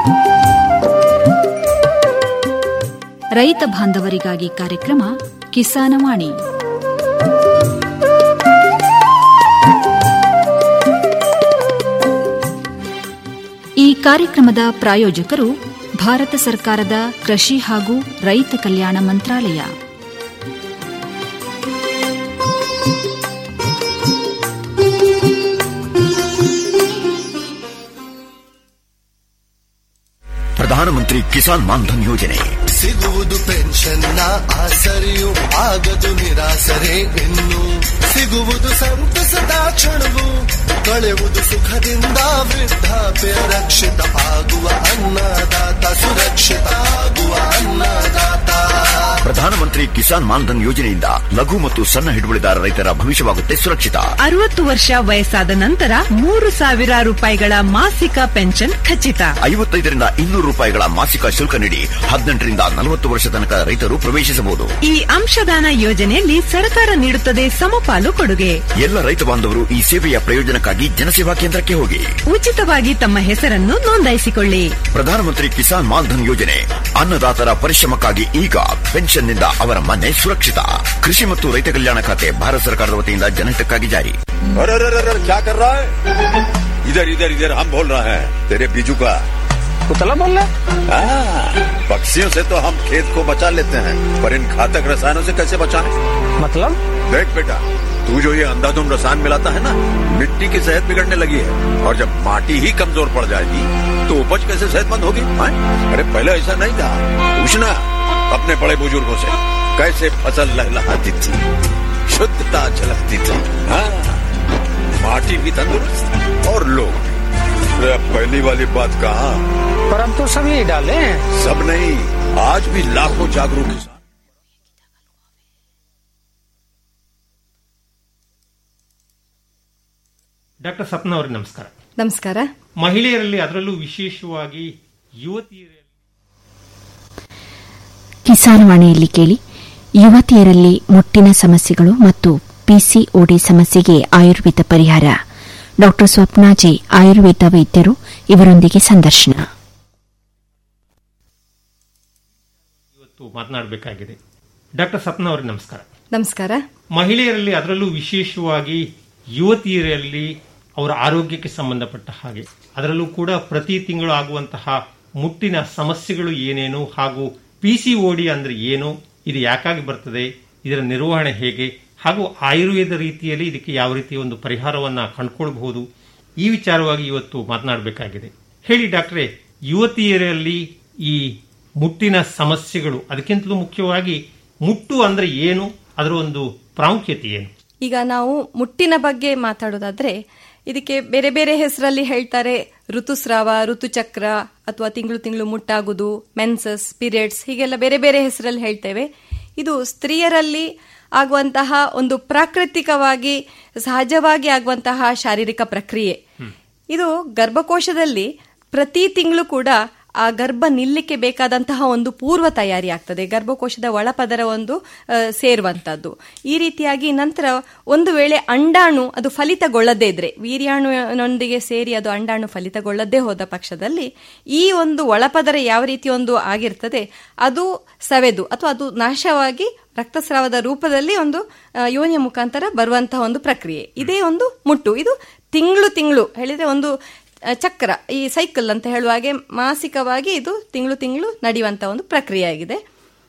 ರೈತ ಬಾಂಧವರಿಗಾಗಿ ಕಾರ್ಯಕ್ರಮ ಕಿಸಾನವಾಣಿ ಈ ಕಾರ್ಯಕ್ರಮದ ಪ್ರಾಯೋಜಕರು ಭಾರತ ಸರ್ಕಾರದ ಕೃಷಿ ಹಾಗೂ ರೈತ ಕಲ್ಯಾಣ ಮಂತ್ರಾಲಯ ಪ್ರಧಾನಮಂತ್ರಿ ಕಿಸಾನ್ ಮಾನ್ಧನ್ ಯೋಜನೆ ಸಿಗುವುದು ಪೆನ್ಷನ್ನ ಆಸರೆಯು ಆಗದು ನಿರಾಸರೆ ಇನ್ನು ಸಿಗುವುದು ಸಂತಸದ ಕ್ಷಣವು ಕಳೆಯುವುದು ಸುಖದಿಂದ ವೃದ್ಧಾಪ್ಯ ರಕ್ಷಿತ ಆಗುವ ಅನ್ನದಾತ ಸುರಕ್ಷಿತ ಆಗುವ ಅನ್ನದಾತ ಪ್ರಧಾನಮಂತ್ರಿ ಕಿಸಾನ್ ಮಾನ್ಧನ್ ಯೋಜನೆಯಿಂದ ಲಘು ಮತ್ತು ಸಣ್ಣ ಹಿಡುವಳಿದಾರ ರೈತರ ಭವಿಷ್ಯವಾಗುತ್ತೆ ಸುರಕ್ಷಿತ ಅರವತ್ತು ವರ್ಷ ವಯಸ್ಸಾದ ನಂತರ ಮೂರು ಸಾವಿರ ರೂಪಾಯಿಗಳ ಮಾಸಿಕ ಪೆನ್ಷನ್ ಖಚಿತ ಐವತ್ತೈದರಿಂದ ಇನ್ನೂರು ರೂಪಾಯಿಗಳ ಮಾಸಿಕ ಶುಲ್ಕ ನೀಡಿ ಹದಿನೆಂಟರಿಂದ ನಲವತ್ತು ವರ್ಷ ತನಕ ರೈತರು ಪ್ರವೇಶಿಸಬಹುದು ಈ ಅಂಶದಾನ ಯೋಜನೆಯಲ್ಲಿ ಸರ್ಕಾರ ನೀಡುತ್ತದೆ ಸಮಪಾಲು ಕೊಡುಗೆ ಎಲ್ಲ ರೈತ ಬಾಂಧವರು ಈ ಸೇವೆಯ ಪ್ರಯೋಜನಕ್ಕಾಗಿ ಜನಸೇವಾ ಕೇಂದ್ರಕ್ಕೆ ಹೋಗಿ ಉಚಿತವಾಗಿ ತಮ್ಮ ಹೆಸರನ್ನು ನೋಂದಾಯಿಸಿಕೊಳ್ಳಿ ಪ್ರಧಾನಮಂತ್ರಿ ಕಿಸಾನ್ ಮಾನ್ಧನ್ ಯೋಜನೆ ಅನ್ನದಾತರ ಪರಿಶ್ರಮಕ್ಕಾಗಿ ಈಗ ಪೆನ್ಷನ್ನಿಂದ ಅವರ ಮನೆ ಸುರಕ್ಷಿತ ಕೃಷಿ ಮತ್ತು ರೈತ ಕಲ್ಯಾಣ ಖಾತೆ ಭಾರತ ಸರ್ಕಾರದ ವತಿಯಿಂದ ಜನಹಿತಕ್ಕಾಗಿ ಜಾರಿ अरे अरे अरे अरे, क्या कर रहा है इधर इधर इधर हम बोल रहे हैं तेरे बीजू का कुतला बोल रहा हाँ, पक्षियों से तो हम खेत को बचा लेते हैं पर इन घातक रसायनों से कैसे बचाएं? मतलब देख बेटा तू जो ये अंधाधुंध रसायन मिलाता है ना मिट्टी की सेहत बिगड़ने लगी है और जब माटी ही कमजोर पड़ जाएगी तो उपज कैसे सेहतमंद होगी हाँ? अरे पहले ऐसा नहीं था पूछना अपने बड़े बुजुर्गों से कैसे फसल लहलहाती थी शुद्धता झलकती थी हाँ माटी भी तंदुरुस्त और लोग भी। अरे अब पहली वाली बात कहा पर अब तो सब यही डाले हैं सब नहीं आज भी लाखों जागरूक किसान ಡಾಕ್ಟರ್ ಸಪ್ನ ಅವರೇ ನಮಸ್ಕಾರ ನಮಸ್ಕಾರ ಮಹಿಳೆಯರಲ್ಲಿ ಅದರಲ್ಲೂ ವಿಶೇಷವಾಗಿ ಯುವತಿಯರಲ್ಲಿ ಕಿಸಾನ್ವಾಣಿಯಲ್ಲಿ ಕೇಳಿ ಯುವತಿಯರಲ್ಲಿ ಮುಟ್ಟಿನ ಸಮಸ್ಯೆಗಳು ಮತ್ತು ಪಿಸಿಒಡಿ ಸಮಸ್ಯೆಗೆ ಆಯುರ್ವೇದ ಪರಿಹಾರ ಡಾ ಸ್ವಪ್ನಾ ಜೆ ಆಯುರ್ವೇದ ವೈದ್ಯರು ಇವರೊಂದಿಗೆ ಸಂದರ್ಶನ ಇವತ್ತು ಮಾತನಾಡಬೇಕಾಗಿದೆ ಡಾಕ್ಟರ್ ಸಪ್ನ ಅವರೇ ನಮಸ್ಕಾರ ನಮಸ್ಕಾರ ಮಹಿಳೆಯರಲ್ಲಿ ಅದರಲ್ಲೂ ವಿಶೇಷವಾಗಿ ಯುವತಿಯರಲ್ಲಿ ಅವರ ಆರೋಗ್ಯಕ್ಕೆ ಸಂಬಂಧಪಟ್ಟ ಹಾಗೆ ಅದರಲ್ಲೂ ಕೂಡ ಪ್ರತಿ ತಿಂಗಳು ಆಗುವಂತಹ ಮುಟ್ಟಿನ ಸಮಸ್ಯೆಗಳು ಏನೇನು ಹಾಗೂ ಪಿಸಿಒಡಿ ಅಂದ್ರೆ ಏನು ಇದು ಯಾಕಾಗಿ ಬರ್ತದೆ ಇದರ ನಿರ್ವಹಣೆ ಹೇಗೆ ಹಾಗೂ ಆಯುರ್ವೇದ ರೀತಿಯಲ್ಲಿ ಇದಕ್ಕೆ ಯಾವ ರೀತಿಯ ಒಂದು ಪರಿಹಾರವನ್ನ ಕಂಡುಕೊಳ್ಬಹುದು ಈ ವಿಚಾರವಾಗಿ ಇವತ್ತು ಮಾತನಾಡಬೇಕಾಗಿದೆ ಹೇಳಿ ಡಾಕ್ಟ್ರೆ ಯುವತಿಯರಲ್ಲಿ ಈ ಮುಟ್ಟಿನ ಸಮಸ್ಯೆಗಳು ಅದಕ್ಕಿಂತಲೂ ಮುಖ್ಯವಾಗಿ ಮುಟ್ಟು ಅಂದ್ರೆ ಏನು ಅದರ ಒಂದು ಪ್ರಾಮುಖ್ಯತೆ ಏನು ಈಗ ನಾವು ಮುಟ್ಟಿನ ಬಗ್ಗೆ ಮಾತಾಡೋದಾದ್ರೆ ಇದಕ್ಕೆ ಬೇರೆ ಬೇರೆ ಹೆಸರಲ್ಲಿ ಹೇಳ್ತಾರೆ ಋತುಸ್ರಾವ ಋತುಚಕ್ರ ಅಥವಾ ತಿಂಗಳು ತಿಂಗಳು ಮುಟ್ಟಾಗುದು ಮೆನ್ಸಸ್ ಪೀರಿಯಡ್ಸ್ ಹೀಗೆಲ್ಲ ಬೇರೆ ಬೇರೆ ಹೆಸರಲ್ಲಿ ಹೇಳ್ತೇವೆ ಇದು ಸ್ತ್ರೀಯರಲ್ಲಿ ಆಗುವಂತಹ ಒಂದು ಪ್ರಾಕೃತಿಕವಾಗಿ ಸಹಜವಾಗಿ ಆಗುವಂತಹ ಶಾರೀರಿಕ ಪ್ರಕ್ರಿಯೆ ಇದು ಗರ್ಭಕೋಶದಲ್ಲಿ ಪ್ರತಿ ತಿಂಗಳು ಕೂಡ ಆ ಗರ್ಭ ನಿಲ್ಲಿಕ್ಕೆ ಬೇಕಾದಂತಹ ಒಂದು ಪೂರ್ವ ತಯಾರಿ ಆಗ್ತದೆ ಗರ್ಭಕೋಶದ ಒಳಪದರ ಒಂದು ಆ, ಸೇರುವಂತದ್ದು ಈ ರೀತಿಯಾಗಿ ನಂತರ ಒಂದು ವೇಳೆ ಅಂಡಾಣು ಅದು ಫಲಿತಗೊಳ್ಳದೇ ಇದ್ರೆ ವೀರ್ಯಾಣುನೊಂದಿಗೆ ಸೇರಿ ಅದು ಅಂಡಾಣು ಫಲಿತಗೊಳ್ಳದೇ ಹೋದ ಪಕ್ಷದಲ್ಲಿ ಈ ಒಂದು ಒಳಪದರ ಯಾವ ರೀತಿ ಒಂದು ಆಗಿರ್ತದೆ ಅದು ಸವೆದು ಅಥವಾ ಅದು ನಾಶವಾಗಿ ರಕ್ತಸ್ರಾವದ ರೂಪದಲ್ಲಿ ಒಂದು ಆ, ಯೋನಿಯ ಮುಖಾಂತರ ಬರುವಂತಹ ಒಂದು ಪ್ರಕ್ರಿಯೆ ಇದೇ ಒಂದು ಮುಟ್ಟು ಇದು ತಿಂಗಳು ತಿಂಗಳು ಹೇಳಿದ್ರೆ ಒಂದು ಆ, ಚಕ್ರ ಈ ಸೈಕಲ್ ಅಂತ ಹೇಳುವ ಹಾಗೆ ಮಾಸಿಕವಾಗಿ ಇದು ತಿಂಗಳು ತಿಂಗಳು ನಡೆಯುವಂತ ಒಂದು ಪ್ರಕ್ರಿಯೆ ಆಗಿದೆ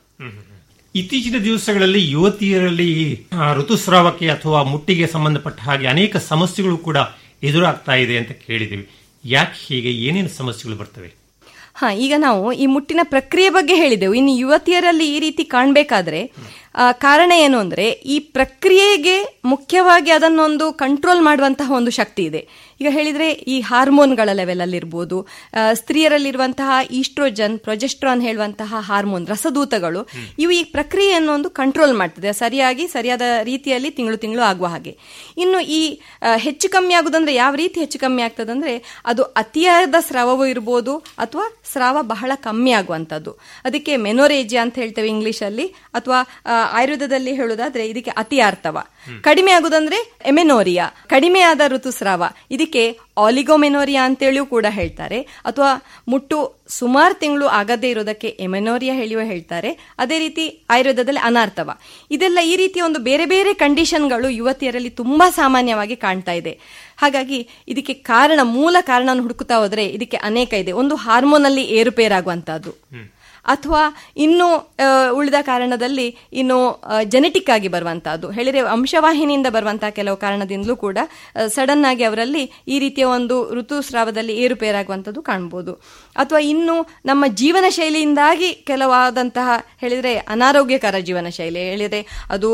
ಇತ್ತೀಚಿನ ದಿವಸಗಳಲ್ಲಿ ಯುವತಿಯರಲ್ಲಿ ಈ, ಆ, ಋತುಸ್ರಾವಕ್ಕೆ ಅಥವಾ ಮುಟ್ಟಿಗೆ ಸಂಬಂಧಪಟ್ಟ ಹಾಗೆ ಅನೇಕ ಸಮಸ್ಯೆಗಳು ಕೂಡ ಎದುರಾಗ್ತಾ ಇದೆ ಅಂತ ಕೇಳಿದ್ದೀವಿ ಯಾಕೆ ಹೀಗೆ ಏನೇನು ಸಮಸ್ಯೆಗಳು ಬರ್ತವೆ ಹಾ ಈಗ ನಾವು ಈ ಮುಟ್ಟಿನ ಪ್ರಕ್ರಿಯೆ ಬಗ್ಗೆ ಹೇಳಿದೆವು ಇನ್ನು ಯುವತಿಯರಲ್ಲಿ ಈ ರೀತಿ ಕಾಣಬೇಕಾದ್ರೆ ಆ, ಕಾರಣ ಏನು ಅಂದ್ರೆ ಈ ಪ್ರಕ್ರಿಯೆಗೆ ಮುಖ್ಯವಾಗಿ ಅದನ್ನೊಂದು ಕಂಟ್ರೋಲ್ ಮಾಡುವಂತಹ ಒಂದು ಶಕ್ತಿ ಇದೆ ಈಗ ಹೇಳಿದ್ರೆ ಈ ಹಾರ್ಮೋನ್ಗಳ ಲೆವೆಲ್ ಅಲ್ಲಿ ಇರ್ಬೋದು ಆ, ಸ್ತ್ರೀಯರಲ್ಲಿರುವಂತಹ ಈಸ್ಟ್ರೋಜನ್ ಪ್ರೊಜೆಸ್ಟ್ರಾನ್ ಹೇಳುವಂತಹ ಹಾರ್ಮೋನ್ ರಸದೂತಗಳು ಇವು ಈ ಪ್ರಕ್ರಿಯೆಯನ್ನು ಒಂದು ಕಂಟ್ರೋಲ್ ಮಾಡ್ತದೆ ಸರಿಯಾಗಿ ಸರಿಯಾದ ರೀತಿಯಲ್ಲಿ ತಿಂಗಳು ತಿಂಗಳು ಆಗುವ ಹಾಗೆ ಇನ್ನು ಈ ಆ, ಹೆಚ್ಚು ಕಮ್ಮಿ ಆಗುದಂದ್ರೆ ಯಾವ ರೀತಿ ಹೆಚ್ಚು ಕಮ್ಮಿ ಆಗ್ತದಂದ್ರೆ ಅದು ಅತಿಯಾದ ಸ್ರಾವವು ಇರ್ಬೋದು ಅಥವಾ ಸ್ರಾವ ಬಹಳ ಕಮ್ಮಿ ಆಗುವಂತದ್ದು ಅದಕ್ಕೆ ಮೆನೋರೇಜಿಯಾ ಅಂತ ಹೇಳ್ತೇವೆ ಇಂಗ್ಲಿಷ್ ಅಲ್ಲಿ ಅಥವಾ ಆ, ಆಯುರ್ವೇದದಲ್ಲಿ ಹೇಳುವುದಾದ್ರೆ ಇದಕ್ಕೆ ಅತಿಯಾರ್ತವ ಕಡಿಮೆ ಆಗುದಂದ್ರೆ ಎಮೆನೋರಿಯಾ ಕಡಿಮೆ ಆದ ಋತುಸ್ರಾವ ಇದಕ್ಕೆ ಆಲಿಗೋಮೆನೋರಿಯಾ ಅಂತೇಳಿಯೂ ಕೂಡ ಹೇಳ್ತಾರೆ ಅಥವಾ ಮುಟ್ಟು ಸುಮಾರು ತಿಂಗಳು ಆಗದೇ ಇರೋದಕ್ಕೆ ಎಮೆನೋರಿಯಾ ಹೇಳಿಯೂ ಹೇಳ್ತಾರೆ ಅದೇ ರೀತಿ ಆಯುರ್ವೇದದಲ್ಲಿ ಅನಾರ್ಥವ ಇದೆಲ್ಲ ಈ ರೀತಿಯ ಒಂದು ಬೇರೆ ಬೇರೆ ಕಂಡೀಷನ್ಗಳು ಯುವತಿಯರಲ್ಲಿ ತುಂಬಾ ಸಾಮಾನ್ಯವಾಗಿ ಕಾಣ್ತಾ ಇದೆ ಹಾಗಾಗಿ ಇದಕ್ಕೆ ಕಾರಣ ಮೂಲ ಕಾರಣ ಹುಡುಕುತ್ತಾ ಹೋದ್ರೆ ಇದಕ್ಕೆ ಅನೇಕ ಇದೆ ಒಂದು ಹಾರ್ಮೋನಲ್ಲಿ ಏರುಪೇರಾಗುವಂತಹದ್ದು ಅಥವಾ ಇನ್ನು ಆ, ಉಳಿದ ಕಾರಣದಲ್ಲಿ ಇನ್ನು ಜೆನೆಟಿಕ್ ಆಗಿ ಬರುವಂತಹದ್ದು ಹೇಳಿದ್ರೆ ಅಂಶವಾಹಿನಿಯಿಂದ ಬರುವಂತಹ ಕೆಲವು ಕಾರಣದಿಂದಲೂ ಕೂಡ ಸಡನ್ ಆಗಿ ಅವರಲ್ಲಿ ಈ ರೀತಿಯ ಒಂದು ಋತುಸ್ರಾವದಲ್ಲಿ ಏರುಪೇರಾಗುವಂಥದ್ದು ಕಾಣ್ಬೋದು ಅಥವಾ ಇನ್ನು ನಮ್ಮ ಜೀವನ ಶೈಲಿಯಿಂದಾಗಿ ಕೆಲವಾದಂತಹ ಹೇಳಿದ್ರೆ ಅನಾರೋಗ್ಯಕರ ಜೀವನ ಶೈಲಿ ಹೇಳಿದ್ರೆ ಅದು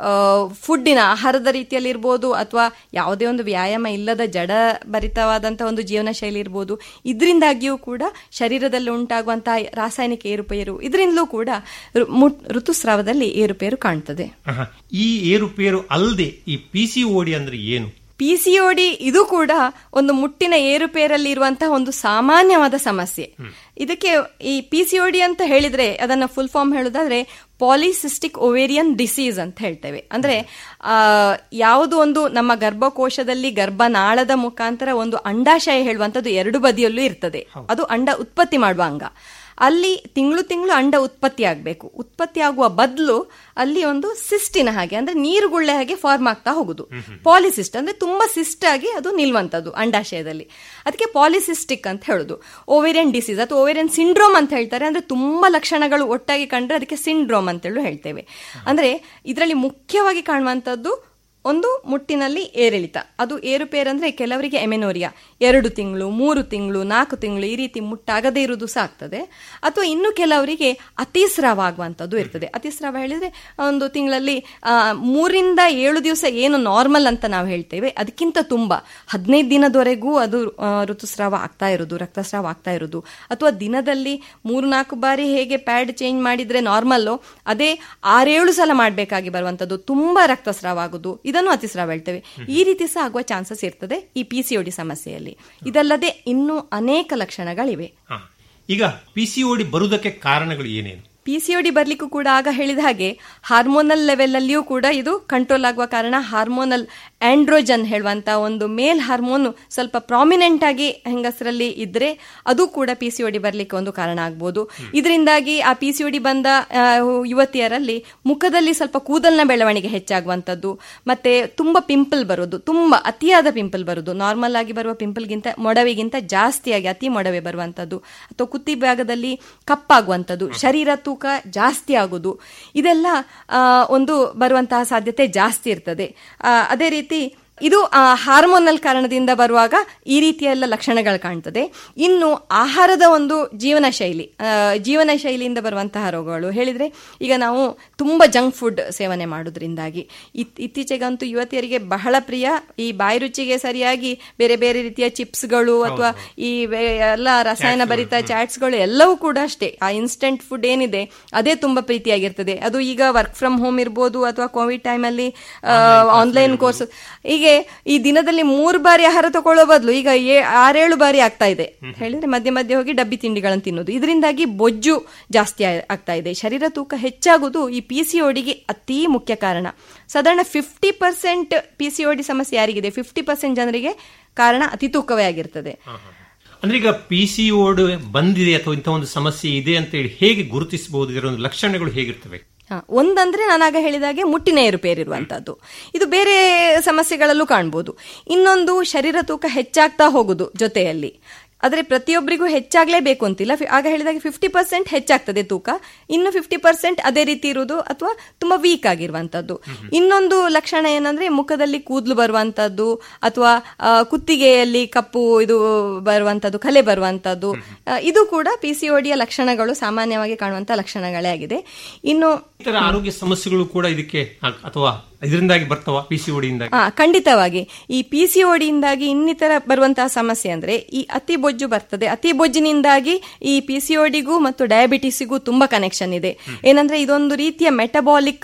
ಫುಡ್ಡಿನ ಆಹಾರದ ರೀತಿಯಲ್ಲಿ ಇರ್ಬೋದು ಅಥವಾ ಯಾವುದೇ ಒಂದು ವ್ಯಾಯಾಮ ಇಲ್ಲದ ಜಡ ಭರಿತವಾದಂತಹ ಒಂದು ಜೀವನ ಶೈಲಿ ಇರ್ಬೋದು ಇದರಿಂದಾಗಿಯೂ ಕೂಡ ಶರೀರದಲ್ಲಿ ಉಂಟಾಗುವಂತಹ ರಾಸಾಯನಿಕ ಏರುಪೇರು ಇದರಿಂದಲೂ ಕೂಡ ಋ- ಮುಟ್- ಋತುಸ್ರಾವದಲ್ಲಿ ಏರುಪೇರು ಕಾಣ್ತದೆ ಆಹಾ. ಈ ಏರುಪೇರು ಅಲ್ಲದೆ ಈ ಪಿ ಸಿ ಓಡಿ ಅಂದ್ರೆ ಏನು ಪಿಸಿಒಡಿ ಇದು ಕೂಡ ಒಂದು ಮುಟ್ಟಿನ ಏರುಪೇರಲ್ಲಿ ಇರುವಂತಹ ಒಂದು ಸಾಮಾನ್ಯವಾದ ಸಮಸ್ಯೆ ಇದಕ್ಕೆ ಈ ಪಿಸಿಒಡಿ ಅಂತ ಹೇಳಿದ್ರೆ ಅದನ್ನ ಫುಲ್ ಫಾರ್ಮ್ ಹೇಳುದಾದ್ರೆ ಪಾಲಿಸಿಸ್ಟಿಕ್ ಒವೇರಿಯನ್ ಡಿಸೀಸ್ ಅಂತ ಹೇಳ್ತೇವೆ ಅಂದ್ರೆ ಆ, ಯಾವುದು ಒಂದು ನಮ್ಮ ಗರ್ಭಕೋಶದಲ್ಲಿ ಗರ್ಭನಾಳದ ಮುಖಾಂತರ ಒಂದು ಅಂಡಾಶಯ ಹೇಳುವಂತದ್ದು ಎರಡು ಬದಿಯಲ್ಲೂ ಇರ್ತದೆ ಅದು ಅಂಡ ಉತ್ಪತ್ತಿ ಮಾಡುವ ಅಂಗ ಅಲ್ಲಿ ತಿಂಗಳು ತಿಂಗಳು ಅಂಡ ಉತ್ಪತ್ತಿ ಆಗಬೇಕು ಉತ್ಪತ್ತಿ ಆಗುವ ಬದಲು ಅಲ್ಲಿ ಒಂದು ಸಿಸ್ಟಿನ ಹಾಗೆ ಅಂದ್ರೆ ನೀರುಗುಳ್ಳೆ ಹಾಗೆ ಫಾರ್ಮ್ ಆಗ್ತಾ ಹೋಗುದು ಪಾಲಿಸಿಸ್ಟ್ ಅಂದ್ರೆ ತುಂಬಾ ಸಿಸ್ಟ್ ಆಗಿ ಅದು ನಿಲ್ವಂತದ್ದು ಅಂಡಾಶಯದಲ್ಲಿ ಅದಕ್ಕೆ ಪಾಲಿಸಿಸ್ಟಿಕ್ ಅಂತ ಹೇಳುದು ಓವೇರಿಯನ್ ಡಿಸೀಸ್ ಅಥವಾ ಓವೇರಿಯನ್ ಸಿಂಡ್ರೋಮ್ ಅಂತ ಹೇಳ್ತಾರೆ ಅಂದ್ರೆ ತುಂಬಾ ಲಕ್ಷಣಗಳು ಒಟ್ಟಾಗಿ ಕಂಡ್ರೆ ಅದಕ್ಕೆ ಸಿಂಡ್ರೋಮ್ ಅಂತೇಳಿ ಹೇಳ್ತೇವೆ ಅಂದ್ರೆ ಇದರಲ್ಲಿ ಮುಖ್ಯವಾಗಿ ಕಾಣುವಂತದ್ದು ಒಂದು ಮುಟ್ಟಿನಲ್ಲಿ ಏರಿಳಿತ ಅದು ಏರುಪೇರು ಅಂದ್ರೆ ಕೆಲವರಿಗೆ ಎಮೆನೋರಿಯಾ ಎರಡು ತಿಂಗಳು ಮೂರು ತಿಂಗಳು ನಾಲ್ಕು ತಿಂಗಳು ಈ ರೀತಿ ಮುಟ್ಟಾಗದೇ ಇರುವುದು ಸಹ ಆಗ್ತದೆ ಅಥವಾ ಇನ್ನು ಕೆಲವರಿಗೆ ಅತಿಸ್ರಾವ ಆಗುವಂಥದ್ದು ಇರ್ತದೆ ಅತಿಸ್ರಾವ ಹೇಳಿದ್ರೆ ಒಂದು ತಿಂಗಳಲ್ಲಿ ಆ, ಮೂರಿಂದ ಏಳು ದಿವಸ ಏನು ನಾರ್ಮಲ್ ಅಂತ ನಾವು ಹೇಳ್ತೇವೆ ಅದಕ್ಕಿಂತ ತುಂಬಾ ಹದಿನೈದು ದಿನದವರೆಗೂ ಅದು ಆ, ಋತುಸ್ರಾವ ಆಗ್ತಾ ಇರೋದು ರಕ್ತಸ್ರಾವ ಆಗ್ತಾ ಇರೋದು ಅಥವಾ ದಿನದಲ್ಲಿ ಮೂರು ನಾಲ್ಕು ಬಾರಿ ಹೇಗೆ ಪ್ಯಾಡ್ ಚೇಂಜ್ ಮಾಡಿದ್ರೆ ನಾರ್ಮಲ್ಲು ಅದೇ ಆರೇಳು ಸಲ ಮಾಡಬೇಕಾಗಿ ಬರುವಂತದ್ದು ತುಂಬಾ ರಕ್ತಸ್ರಾವ ಆಗುದು ಇದನ್ನು ಅತಿಸ್ರಾವ ಹೇಳ್ತೇವೆ ಈ ರೀತಿ ಸಹ ಆಗುವ ಚಾನ್ಸಸ್ ಇರ್ತದೆ ಈ ಪಿ ಸಿ ಸಮಸ್ಯೆಯಲ್ಲಿ ಇದಲ್ಲದೆ ಇನ್ನೂ ಅನೇಕ ಲಕ್ಷಣಗಳಿವೆ ಹಾ. ಈಗ ಪಿ ಸಿ ಓಡಿ ಬರುವುದಕ್ಕೆ ಕಾರಣಗಳು ಏನೇನು ಪಿ ಸಿ ಡಿ ಬರ್ಲಿಕ್ಕೂ ಕೂಡ ಆಗ ಹೇಳಿದ ಹಾಗೆ ಹಾರ್ಮೋನಲ್ ಲೆವೆಲ್ ಅಲ್ಲಿಯೂ ಕೂಡ ಇದು ಕಂಟ್ರೋಲ್ ಆಗುವ ಕಾರಣ ಹಾರ್ಮೋನಲ್ ಆಂಡ್ರೋಜನ್ ಹೇಳುವಂತ ಒಂದು ಮೇಲ್ ಹಾರ್ಮೋನ್ ಸ್ವಲ್ಪ ಪ್ರಾಮಿನೆಂಟ್ ಆಗಿ ಹೆಂಗಸರಲ್ಲಿ ಇದ್ರೆ ಅದು ಕೂಡ ಪಿ ಸಿ ಡಿ ಬರ್ಲಿಕ್ಕೆ ಒಂದು ಕಾರಣ ಆಗ್ಬೋದು ಇದರಿಂದಾಗಿ ಆ ಪಿ ಸಿ ಡಿ ಬಂದ ಆ, ಯುವತಿಯರಲ್ಲಿ ಮುಖದಲ್ಲಿ ಸ್ವಲ್ಪ ಕೂದಲಿನ ಬೆಳವಣಿಗೆ ಹೆಚ್ಚಾಗುವಂತದ್ದು ಮತ್ತೆ ತುಂಬಾ ಪಿಂಪಲ್ ಬರೋದು ತುಂಬಾ ಅತಿಯಾದ ಪಿಂಪಲ್ ಬರೋದು ನಾರ್ಮಲ್ ಆಗಿ ಬರುವ ಪಿಂಪಲ್ಗಿಂತ ಮೊಡವೆಗಿಂತ ಜಾಸ್ತಿಯಾಗಿ ಅತಿ ಮೊಡವೆ ಬರುವಂತದ್ದು ಅಥವಾ ಕುತ್ತಿ ಭಾಗದಲ್ಲಿ ಕಪ್ಪಾಗುವಂಥದ್ದು ಶರೀರ ತೂಕ ಜಾಸ್ತಿ ಆಗೋದು ಇದೆಲ್ಲ ಆ, ಒಂದು ಬರುವಂತಹ ಸಾಧ್ಯತೆ ಜಾಸ್ತಿ ಇರ್ತದೆ ಆ, ಅದೇ ರೀತಿ ಇದು ಹಾರ್ಮೋನಲ್ ಕಾರಣದಿಂದ ಬರುವಾಗ ಈ ರೀತಿಯ ಎಲ್ಲ ಲಕ್ಷಣಗಳು ಕಾಣ್ತದೆ ಇನ್ನು ಆಹಾರದ ಒಂದು ಜೀವನ ಶೈಲಿ ಆ, ಜೀವನ ಶೈಲಿಯಿಂದ ಬರುವಂತಹ ರೋಗಗಳು ಹೇಳಿದ್ರೆ ಈಗ ನಾವು ತುಂಬಾ ಜಂಕ್ ಫುಡ್ ಸೇವನೆ ಮಾಡೋದ್ರಿಂದಾಗಿ ಇತ್- ಇತ್ತೀಚೆಗಂತೂ ಯುವತಿಯರಿಗೆ ಬಹಳ ಪ್ರಿಯ ಈ ಬಾಯಿ ರುಚಿಗೆ ಸರಿಯಾಗಿ ಬೇರೆ ಬೇರೆ ರೀತಿಯ ಚಿಪ್ಸ್ಗಳು ಅಥವಾ ಈ ವೇ- ಎಲ್ಲ ರಸಾಯನ ಭರಿತ ಚಾಟ್ಸ್ಗಳು ಎಲ್ಲವೂ ಕೂಡ ಅಷ್ಟೇ ಆ ಇನ್ಸ್ಟೆಂಟ್ ಫುಡ್ ಏನಿದೆ ಅದೇ ತುಂಬಾ ಪ್ರೀತಿಯಾಗಿರ್ತದೆ ಅದು ಈಗ ವರ್ಕ್ ಫ್ರಮ್ ಹೋಮ್ ಇರ್ಬೋದು ಅಥವಾ ಕೋವಿಡ್ ಟೈಮಲ್ಲಿ ಆನ್ಲೈನ್ ಕೋರ್ಸ್ ಹೀಗೆ ಈ ದಿನದಲ್ಲಿ ಮೂರು ಬಾರಿ ಆಹಾರ ತಗೊಳ್ಳೋ ಬದಲು ಈಗ ಏ- ಆರೇಳು ಬಾರಿ ಆಗ್ತಾ ಇದೆ ಹೇಳಿದ್ರೆ ಮಧ್ಯೆ ಮಧ್ಯೆ ಹೋಗಿ ಡಬ್ಬಿ ತಿಂಡಿಗಳನ್ನು ತಿನ್ನೋದು ಇದರಿಂದಾಗಿ ಬೊಜ್ಜು ಜಾಸ್ತಿ ಆ- ಆಗ್ತಾ ಇದೆ ಶರೀರ ತೂಕ ಹೆಚ್ಚಾಗುವುದು ಈ ಪಿ ಸಿ ಓಡಿಗೆ ಅತಿ ಮುಖ್ಯ ಕಾರಣ ಸಾಧಾರಣ fifty percent P C O D ಸಮಸ್ಯೆ ಯಾರಿಗಿದೆ ಫಿಫ್ಟಿ ಪರ್ಸೆಂಟ್ ಜನರಿಗೆ ಕಾರಣ ಅತಿ ತೂಕವೇ ಆಗಿರ್ತದೆ ಅಂದ್ರೆ ಈಗ ಪಿ ಸಿ ಓಡ್ ಬಂದಿದೆ ಅಥವಾ ಇಂಥ ಒಂದು ಸಮಸ್ಯೆ ಇದೆ ಅಂತ ಹೇಳಿ ಹೇಗೆ ಗುರುತಿಸಬಹುದು ಇದರ ಒಂದು ಲಕ್ಷಣಗಳು ಹೇಗಿರ್ತವೆ ಹ, ಒಂದಂದ್ರೆ ನಾನಾಗ ಹೇಳಿದಾಗೆ ಮುಟ್ಟಿನ ಏರುಪೇರಿರುವಂತದ್ದು ಇದು ಬೇರೆ ಸಮಸ್ಯೆಗಳಲ್ಲೂ ಕಾಣ್ಬೋದು ಇನ್ನೊಂದು ಶರೀರ ತೂಕ ಹೆಚ್ಚಾಗ್ತಾ ಹೋಗುದು ಜೊತೆಯಲ್ಲಿ ಆದರೆ ಪ್ರತಿಯೊಬ್ಬರಿಗೂ ಹೆಚ್ಚಾಗ್ಲೇಬೇಕು ಅಂತಿಲ್ಲ ಫಿ- ಆಗ ಹೇಳಿದಾಗ ಫಿಫ್ಟಿ ಪರ್ಸೆಂಟ್ ಹೆಚ್ಚಾಗ್ತದೆ ತೂಕ ಇನ್ನು ಫಿಫ್ಟಿ ಪರ್ಸೆಂಟ್ ಅದೇ ರೀತಿ ಇರುವುದು ಅಥವಾ ತುಂಬಾ ವೀಕ್ ಆಗಿರುವಂತದ್ದು ಇನ್ನೊಂದು ಲಕ್ಷಣ ಏನಂದ್ರೆ ಮುಖದಲ್ಲಿ ಕೂದಲು ಬರುವಂತದ್ದು ಅಥವಾ ಆ, ಕುತ್ತಿಗೆಯಲ್ಲಿ ಕಪ್ಪು ಇದು ಬರುವಂತದ್ದು ಕಲೆ ಬರುವಂತದ್ದು ಆ, ಇದು ಕೂಡ ಪಿ ಸಿ ಯ ಲಕ್ಷಣಗಳು ಸಾಮಾನ್ಯವಾಗಿ ಕಾಣುವಂತ ಲಕ್ಷಣಗಳೇ ಆಗಿದೆ ಇನ್ನು ಇತರ ಆರೋಗ್ಯ ಸಮಸ್ಯೆಗಳು ಕೂಡ ಇದಕ್ಕೆ ಆ- ಅಥವಾ ಇದರಿಂದಾಗಿ ಬರ್ತಾವ ಪಿ ಸಿ ಓಡಿಯಿಂದಾಗಿ ಹಾ ಖಂಡಿತವಾಗಿ ಈ ಪಿ ಸಿ ಓಡಿಯಿಂದಾಗಿ ಇನ್ನಿತರ ಬರುವಂತಹ ಸಮಸ್ಯೆ ಅಂದ್ರೆ ಈ ಅತಿ ಬೊಜ್ಜು ಬರ್ತದೆ ಅತಿ ಬೊಜ್ಜಿನಿಂದಾಗಿ ಈ ಪಿ ಸಿ ಓಡಿಗೂ ಮತ್ತು ಡಯಾಬಿಟಿಸಿಗೂ ತುಂಬಾ ಕನೆಕ್ಷನ್ ಇದೆ ಏನಂದ್ರೆ ಇದೊಂದು ರೀತಿಯ ಮೆಟಬಾಲಿಕ್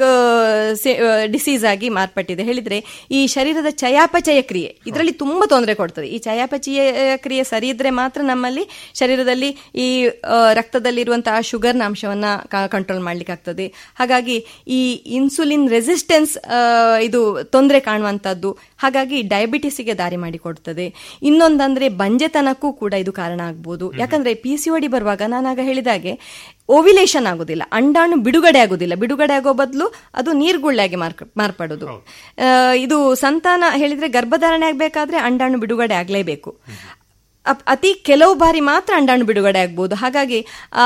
ಡಿಸೀಸ್ ಆಗಿ ಮಾರ್ಪಟ್ಟಿದೆ ಹೇಳಿದ್ರೆ ಈ ಶರೀರದ ಚಯಾಪಚಯ ಕ್ರಿಯೆ ಇದರಲ್ಲಿ ತುಂಬಾ ತೊಂದರೆ ಕೊಡ್ತದೆ ಈ ಚಯಾಪಚಯ ಕ್ರಿಯೆ ಸರಿ ಇದ್ರೆ ಮಾತ್ರ ನಮ್ಮಲ್ಲಿ ಶರೀರದಲ್ಲಿ ಈ ಆ, ರಕ್ತದಲ್ಲಿರುವಂತಹ ಶುಗರ್ನ ಅಂಶವನ್ನ ಕಂಟ್ರೋಲ್ ಮಾಡ್ಲಿಕ್ಕೆ ಆಗ್ತದೆ ಹಾಗಾಗಿ ಈ ಇನ್ಸುಲಿನ್ ರೆಸಿಸ್ಟೆನ್ಸ್ ಇದು ತೊಂದರೆ ಕಾಣುವಂತದ್ದು ಹಾಗಾಗಿ ಡಯಾಬಿಟಿಸ್ಗೆ ದಾರಿ ಮಾಡಿಕೊಡ್ತದೆ ಇನ್ನೊಂದಂದ್ರೆ ಬಂಜೆತನಕ್ಕೂ ಕೂಡ ಇದು ಕಾರಣ ಆಗ್ಬೋದು ಯಾಕಂದ್ರೆ ಪಿ ಸಿ ಒಡಿ ಬರುವಾಗ ನಾನಾಗ ಹೇಳಿದಾಗೆ ಓವಿಲೇಷನ್ ಆಗುದಿಲ್ಲ ಅಂಡಾಣು ಬಿಡುಗಡೆ ಆಗುದಿಲ್ಲ ಬಿಡುಗಡೆ ಆಗೋ ಬದಲು ಅದು ನೀರ್ಗುಳ್ಳೆಯಾಗಿ ಮಾರ್ಕ್ ಮಾರ್ಪಡುದು ಆ, ಇದು ಸಂತಾನ ಹೇಳಿದ್ರೆ ಗರ್ಭಧಾರಣೆ ಆಗ್ಬೇಕಾದ್ರೆ ಅಂಡಾಣು ಬಿಡುಗಡೆ ಆಗ್ಲೇಬೇಕು ಅಪ್- ಅತಿ ಕೆಲವು ಬಾರಿ ಮಾತ್ರ ಅಂಡಾಣು ಬಿಡುಗಡೆ ಆಗ್ಬೋದು ಹಾಗಾಗಿ ಆ,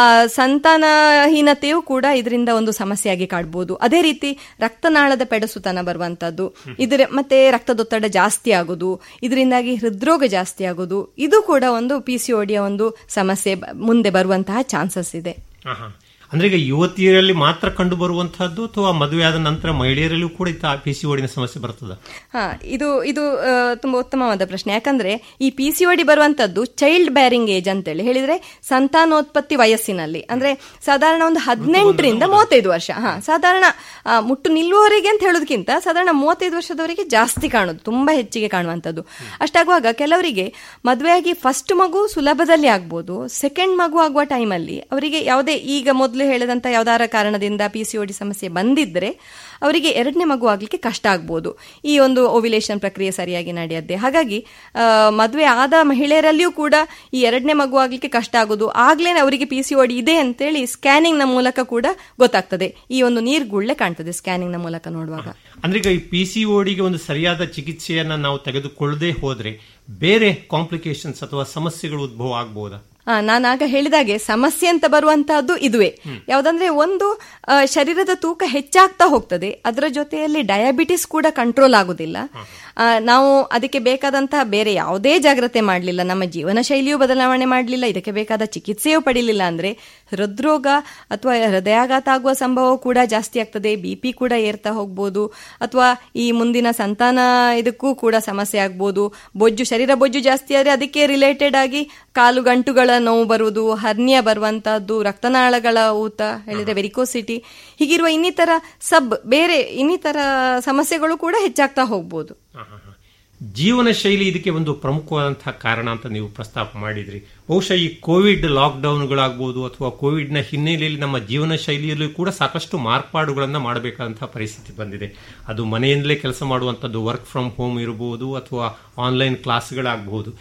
ಸಂತಾನಹೀನತೆಯೂ ಕೂಡ ಇದರಿಂದ ಒಂದು ಸಮಸ್ಯೆಯಾಗಿ ಕಾಡ್ಬೋದು ಅದೇ ರೀತಿ ರಕ್ತನಾಳದ ಪೆಡಸುತನ ಬರುವಂತದ್ದು ಇದರ ಮತ್ತೆ ರಕ್ತದೊತ್ತಡ ಜಾಸ್ತಿ ಆಗೋದು ಇದರಿಂದಾಗಿ ಹೃದ್ರೋಗ ಜಾಸ್ತಿ ಆಗೋದು ಇದು ಕೂಡ ಒಂದು ಪಿ ಸಿ ಒಡಿಯ ಒಂದು ಸಮಸ್ಯೆ ಬ- ಮುಂದೆ ಬರುವಂತಹ ಚಾನ್ಸಸ್ ಇದೆ ಆಹಾ. ಅಂದ್ರೆ ಈಗ ಯುವತಿಯರಲ್ಲಿ ಮಾತ್ರ ಕಂಡು ಬರುವಂತಹದ್ದು ಅಥವಾ ಮದುವೆ ಆದ ನಂತರ ಮಹಿಳೆಯರಲ್ಲೂ ಕೂಡ ಇತ್ತ ಪಿ ಸಿ ಓಡಿನ ಸಮಸ್ಯೆ ಬರ್ತದ ಹಾ ಇದು ಇದು ಆ, ತುಂಬಾ ಉತ್ತಮವಾದ ಪ್ರಶ್ನೆ ಯಾಕಂದ್ರೆ ಈ ಪಿ ಸಿ ಒಡಿ ಬರುವಂತದ್ದು ಚೈಲ್ಡ್ ಬ್ಯಾರಿಂಗ್ ಏಜ್ ಅಂತೇಳಿ ಹೇಳಿದ್ರೆ ಸಂತಾನೋತ್ಪತ್ತಿ ವಯಸ್ಸಿನಲ್ಲಿ ಅಂದ್ರೆ ಸಾಧಾರಣ ಒಂದು ಹದಿನೆಂಟರಿಂದ ಮೂವತ್ತೈದು ವರ್ಷ ಹಾ ಸಾಧಾರಣ ಆ, ಮುಟ್ಟು ನಿಲ್ಲುವವರೆಗೆ ಅಂತ ಹೇಳೋದಕ್ಕಿಂತ ಸಾಧಾರಣ ಮೂವತ್ತೈದು ವರ್ಷದವರೆಗೆ ಜಾಸ್ತಿ ಕಾಣುದು ತುಂಬಾ ಹೆಚ್ಚಿಗೆ ಕಾಣುವಂತದ್ದು ಅಷ್ಟಾಗುವಾಗ ಕೆಲವರಿಗೆ ಮದುವೆಯಾಗಿ ಫಸ್ಟ್ ಮಗು ಸುಲಭದಲ್ಲಿ ಆಗ್ಬೋದು ಸೆಕೆಂಡ್ ಮಗು ಆಗುವ ಟೈಮಲ್ಲಿ ಅವರಿಗೆ ಯಾವುದೇ ಈಗ ಮೊದಲು ಹೇಳಿದಂತ ಯಾವ್ದಾರ ಕಾರಣದಿಂದ ಪಿ ಸಿ ಒಡಿ ಸಮಸ್ಯೆ ಬಂದಿದ್ರೆ ಅವರಿಗೆ ಎರಡನೇ ಮಗು ಆಗ್ಲಿಕ್ಕೆ ಕಷ್ಟ ಆಗ್ಬೋದು ಈ ಒಂದು ಓವಿಲೇಷನ್ ಪ್ರಕ್ರಿಯೆ ಸರಿಯಾಗಿ ನಡೆಯದ್ದೆ ಹಾಗಾಗಿ ಆ, ಮದುವೆ ಆದ ಮಹಿಳೆಯರಲ್ಲಿಯೂ ಕೂಡ ಈ ಎರಡನೇ ಮಗು ಆಗ್ಲಿಕ್ಕೆ ಕಷ್ಟ ಆಗೋದು ಆಗ್ಲೇ ಅವರಿಗೆ ಪಿ ಸಿ ಒಡಿ ಇದೆ ಅಂತೇಳಿ ಸ್ಕ್ಯಾನಿಂಗ್ ನ ಮೂಲಕ ಕೂಡ ಗೊತ್ತಾಗ್ತದೆ ಈ ಒಂದು ನೀರ್ಗುಳ್ಳೆ ಕಾಣ್ತದೆ ಸ್ಕ್ಯಾನಿಂಗ್ ನ ಮೂಲಕ ನೋಡುವಾಗ ಅಂದ್ರೆ ಈಗ ಈ ಪಿ ಸಿ ಓಡಿಗೆ ಒಂದು ಸರಿಯಾದ ಚಿಕಿತ್ಸೆಯನ್ನ ನಾವು ತೆಗೆದುಕೊಳ್ಳದೆ ಹೋದ್ರೆ ಬೇರೆ ಕಾಂಪ್ಲಿಕೇಶನ್ಸ್ ಅಥವಾ ಸಮಸ್ಯೆಗಳು ಉದ್ಭವ ಆಗ್ಬೋದಾ ಆ, ನಾನಾಗ ಹೇಳಿದಾಗೆ ಸಮಸ್ಯೆ ಅಂತ ಬರುವಂತಹದ್ದು ಇದುವೇ ಯಾವ್ದಂದ್ರೆ ಒಂದು ಆ, ಶರೀರದ ತೂಕ ಹೆಚ್ಚಾಗ್ತಾ ಹೋಗ್ತದೆ ಅದರ ಜೊತೆಯಲ್ಲಿ ಡಯಾಬಿಟಿಸ್ ಕೂಡ ಕಂಟ್ರೋಲ್ ಆಗುದಿಲ್ಲ ಆ, ನಾವು ಅದಕ್ಕೆ ಬೇಕಾದಂತಹ ಬೇರೆ ಯಾವುದೇ ಜಾಗ್ರತೆ ಮಾಡಲಿಲ್ಲ ನಮ್ಮ ಜೀವನ ಶೈಲಿಯೂ ಬದಲಾವಣೆ ಮಾಡಲಿಲ್ಲ ಇದಕ್ಕೆ ಬೇಕಾದ ಚಿಕಿತ್ಸೆಯೂ ಪಡಿಲಿಲ್ಲ ಅಂದ್ರೆ ಹೃದ್ರೋಗ ಅಥವಾ ಹೃದಯಾಘಾತ ಆಗುವ ಸಂಭವ ಕೂಡ ಜಾಸ್ತಿ ಆಗ್ತದೆ ಬಿ ಪಿ ಕೂಡ ಏರ್ತಾ ಹೋಗ್ಬೋದು ಅಥವಾ ಈ ಮುಂದಿನ ಸಂತಾನ ಇದಕ್ಕೂ ಕೂಡ ಸಮಸ್ಯೆ ಆಗ್ಬೋದು ಬೊಜ್ಜು ಶರೀರ ಬೊಜ್ಜು ಜಾಸ್ತಿ ಆದ್ರೆ ಅದಕ್ಕೆ ರಿಲೇಟೆಡ್ ಆಗಿ ಕಾಲು ಗಂಟುಗಳ ನೋವು ಬರುವುದು ಹರ್ನಿಯ ಬರುವಂತಹದ್ದು ರಕ್ತನಾಳಗಳ ಊತ ಹೇಳಿದ್ರೆ ವೆರಿಕೋಸಿಟಿ ಹೀಗಿರುವ ಇನ್ನಿತರ ಸಬ್ ಬೇರೆ ಇನ್ನಿತರ ಸಮಸ್ಯೆಗಳು ಕೂಡ ಹೆಚ್ಚಾಗ್ತಾ ಹೋಗ್ಬೋದು ಜೀವನ ಶೈಲಿ ಇದಕ್ಕೆ ಒಂದು ಪ್ರಮುಖವಾದಂತಹ ಕಾರಣ ಅಂತ ನೀವು ಪ್ರಸ್ತಾಪ ಮಾಡಿದ್ರಿ ಬಹುಶಃ ಈ ಕೋವಿಡ್ ಲಾಕ್ಡೌನ್ಗಳಾಗ್ಬೋದು ಅಥವಾ ಕೋವಿಡ್ನ ಹಿನ್ನೆಲೆಯಲ್ಲಿ ನಮ್ಮ ಜೀವನ ಶೈಲಿಯಲ್ಲೂ ಕೂಡ ಸಾಕಷ್ಟು ಮಾರ್ಪಾಡುಗಳನ್ನು ಮಾಡಬೇಕಾದಂತಹ ಪರಿಸ್ಥಿತಿ ಬಂದಿದೆ ಅದು ಮನೆಯಿಂದಲೇ ಕೆಲಸ ಮಾಡುವಂಥದ್ದು ವರ್ಕ್ ಫ್ರಮ್ ಹೋಮ್ ಇರಬಹುದು ಅಥವಾ ಆನ್ಲೈನ್ ಕ್ಲಾಸ್ಗಳಾಗಬಹುದು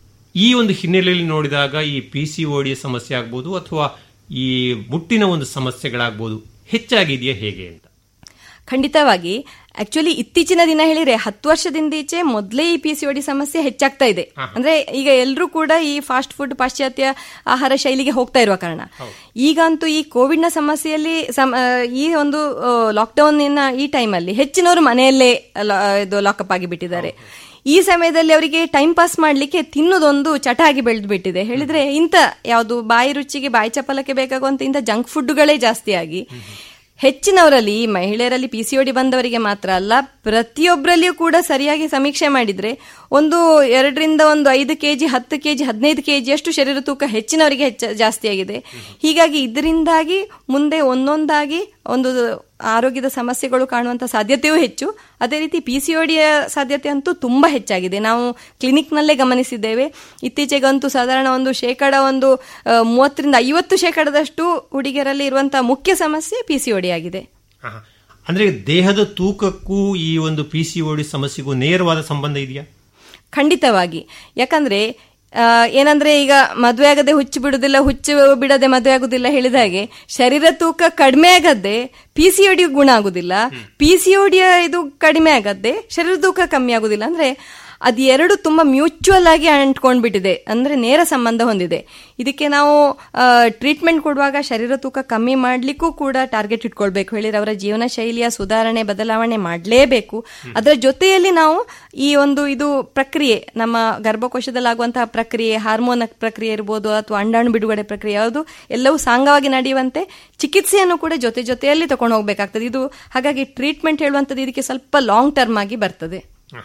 ಈ ಒಂದು ಹಿನ್ನೆಲೆಯಲ್ಲಿ ನೋಡಿದಾಗ ಈ ಪಿ ಸಿ ಓಡಿಯ ಸಮಸ್ಯೆ ಆಗ್ಬೋದು ಅಥವಾ ಈ ಮುಟ್ಟಿನ ಒಂದು ಸಮಸ್ಯೆಗಳಾಗ್ಬೋದು ಹೆಚ್ಚಾಗಿದೆಯಾ ಹೇಗೆ ಅಂತ ಖಂಡಿತವಾಗಿ ಆಕ್ಚುಲಿ ಇತ್ತೀಚಿನ ದಿನ ಹೇಳಿದ್ರೆ ಹತ್ತು ವರ್ಷದಿಂದ ಈಚೆ ಮೊದಲೇ ಈ ಪಿ ಸಿ ಒಡಿ ಸಮಸ್ಯೆ ಹೆಚ್ಚಾಗ್ತಾ ಇದೆ ಅಂದ್ರೆ ಈಗ ಎಲ್ಲರೂ ಕೂಡ ಈ ಫಾಸ್ಟ್ ಫುಡ್ ಪಾಶ್ಚಾತ್ಯ ಆಹಾರ ಶೈಲಿಗೆ ಹೋಗ್ತಾ ಇರುವ ಕಾರಣ ಈಗಂತೂ ಈ ಕೋವಿಡ್ ನ ಸಮಸ್ಯೆಯಲ್ಲಿ ಸಮ- ಆ, ಈ ಒಂದು ಲಾಕ್ಡೌನ್ ಈ ಟೈಮಲ್ಲಿ ಹೆಚ್ಚಿನವರು ಮನೆಯಲ್ಲೇ ಲ- ಇದು ಲಾಕಪ್ ಆಗಿ ಬಿಟ್ಟಿದ್ದಾರೆ ಈ ಸಮಯದಲ್ಲಿ ಅವರಿಗೆ ಟೈಮ್ ಪಾಸ್ ಮಾಡ್ಲಿಕ್ಕೆ ತಿನ್ನೋದೊಂದು ಚಟ ಆಗಿ ಬೆಳೆದು ಬಿಟ್ಟಿದೆ ಹೇಳಿದ್ರೆ ಇಂಥ ಯಾವುದು ಬಾಯಿ ರುಚಿಗೆ ಬಾಯಿ ಚಪಲಕ್ಕೆ ಬೇಕಾಗುವಂತ ಇಂಥ ಜಂಕ್ ಫುಡ್ಗಳೇ ಜಾಸ್ತಿ ಆಗಿ ಹೆಚ್ಚಿನವರಲ್ಲಿ ಈ ಮಹಿಳೆಯರಲ್ಲಿ ಪಿ ಸಿ ಒಡಿ ಬಂದವರಿಗೆ ಮಾತ್ರ ಅಲ್ಲ ಪ್ರತಿಯೊಬ್ಬರಲ್ಲಿಯೂ ಕೂಡ ಸರಿಯಾಗಿ ಸಮೀಕ್ಷೆ ಮಾಡಿದ್ರೆ ಒಂದು ಎರಡರಿಂದ ಒಂದು ಐದು ಕೆಜಿ ಹತ್ತು ಕೆಜಿ ಹದಿನೈದು ಕೆಜಿ ಅಷ್ಟು ಶರೀರ ತೂಕ ಹೆಚ್ಚಿನವರಿಗೆ ಹೆಚ್ಚ ಜಾಸ್ತಿ ಆಗಿದೆ ಹೀಗಾಗಿ ಇದರಿಂದಾಗಿ ಮುಂದೆ ಒಂದೊಂದಾಗಿ ಒಂದು ಆರೋಗ್ಯದ ಸಮಸ್ಯೆಗಳು ಕಾಣುವಂತ ಸಾಧ್ಯತೆಯೂ ಹೆಚ್ಚು ಅದೇ ರೀತಿ ಪಿ ಸಿ ಒಡಿಯ ಸಾಧ್ಯತೆ ಅಂತೂ ತುಂಬಾ ಹೆಚ್ಚಾಗಿದೆ ನಾವು ಕ್ಲಿನಿಕ್ನಲ್ಲೇ ಗಮನಿಸಿದ್ದೇವೆ ಇತ್ತೀಚೆಗಂತೂ ಸಾಧಾರಣ ಒಂದು ಶೇಕಡ ಒಂದು ಆ, ಮೂವತ್ತರಿಂದ ಐವತ್ತು ಶೇಕಡದಷ್ಟು ಹುಡುಗಿಯರಲ್ಲಿ ಇರುವಂತಹ ಮುಖ್ಯ ಸಮಸ್ಯೆ ಪಿ ಸಿ ಒಡಿ ಆಗಿದೆ ಆಹಾ. ಅಂದ್ರೆ ದೇಹದ ತೂಕಕ್ಕೂ ಈ ಒಂದು ಪಿ ಸಿ ಓಡಿ ಸಮಸ್ಯೆಗೂ ನೇರವಾದ ಸಂಬಂಧ ಇದೆಯಾ ಖಂಡಿತವಾಗಿ ಯಾಕಂದ್ರೆ ಆ, ಏನಂದ್ರೆ ಈಗ ಮದುವೆ ಆಗದೆ ಹುಚ್ಚು ಬಿಡುದಿಲ್ಲ ಹುಚ್ಚು ಬಿಡದೆ ಮದುವೆ ಆಗುದಿಲ್ಲ ಹೇಳಿದ ಹಾಗೆ ಶರೀರ ತೂಕ ಕಡಿಮೆ ಆಗದೆ ಪಿ ಸಿ ಗುಣ ಆಗುದಿಲ್ಲ ಪಿ ಸಿ ಇದು ಕಡಿಮೆ ಆಗದೆ ಶರೀರ ತೂಕ ಕಮ್ಮಿ ಆಗುದಿಲ್ಲ ಅಂದ್ರೆ ಅದು ಎರಡು ತುಂಬಾ ಮ್ಯೂಚುವಲ್ ಆಗಿ ಅಂಟ್ಕೊಂಡ್ಬಿಟ್ಟಿದೆ ಅಂದ್ರೆ ನೇರ ಸಂಬಂಧ ಹೊಂದಿದೆ ಇದಕ್ಕೆ ನಾವು ಟ್ರೀಟ್ಮೆಂಟ್ ಕೊಡುವಾಗ ಶರೀರ ತೂಕ ಕಮ್ಮಿ ಮಾಡ್ಲಿಕ್ಕೂ ಕೂಡ ಟಾರ್ಗೆಟ್ ಇಟ್ಕೊಳ್ಬೇಕು ಹೇಳಿದ್ರೆ ಅವರ ಜೀವನ ಶೈಲಿಯ ಸುಧಾರಣೆ ಬದಲಾವಣೆ ಮಾಡಲೇಬೇಕು ಅದರ ಜೊತೆಯಲ್ಲಿ ನಾವು ಈ ಒಂದು ಇದು ಪ್ರಕ್ರಿಯೆ ನಮ್ಮ ಗರ್ಭಕೋಶದಲ್ಲಾಗುವಂತಹ ಪ್ರಕ್ರಿಯೆ ಹಾರ್ಮೋನ್ ಪ್ರಕ್ರಿಯೆ ಇರ್ಬೋದು ಅಥವಾ ಅಂಡಾಣು ಬಿಡುಗಡೆ ಪ್ರಕ್ರಿಯೆ ಯಾವುದು ಎಲ್ಲವೂ ಸಾಂಗವಾಗಿ ನಡೆಯುವಂತೆ ಚಿಕಿತ್ಸೆಯನ್ನು ಕೂಡ ಜೊತೆ ಜೊತೆಯಲ್ಲಿ ತಗೊಂಡು ಹೋಗ್ಬೇಕಾಗ್ತದೆ ಇದು ಹಾಗಾಗಿ ಟ್ರೀಟ್ಮೆಂಟ್ ಹೇಳುವಂಥದ್ದು ಇದಕ್ಕೆ ಸ್ವಲ್ಪ ಲಾಂಗ್ ಟರ್ಮ್ ಆಗಿ ಬರ್ತದೆ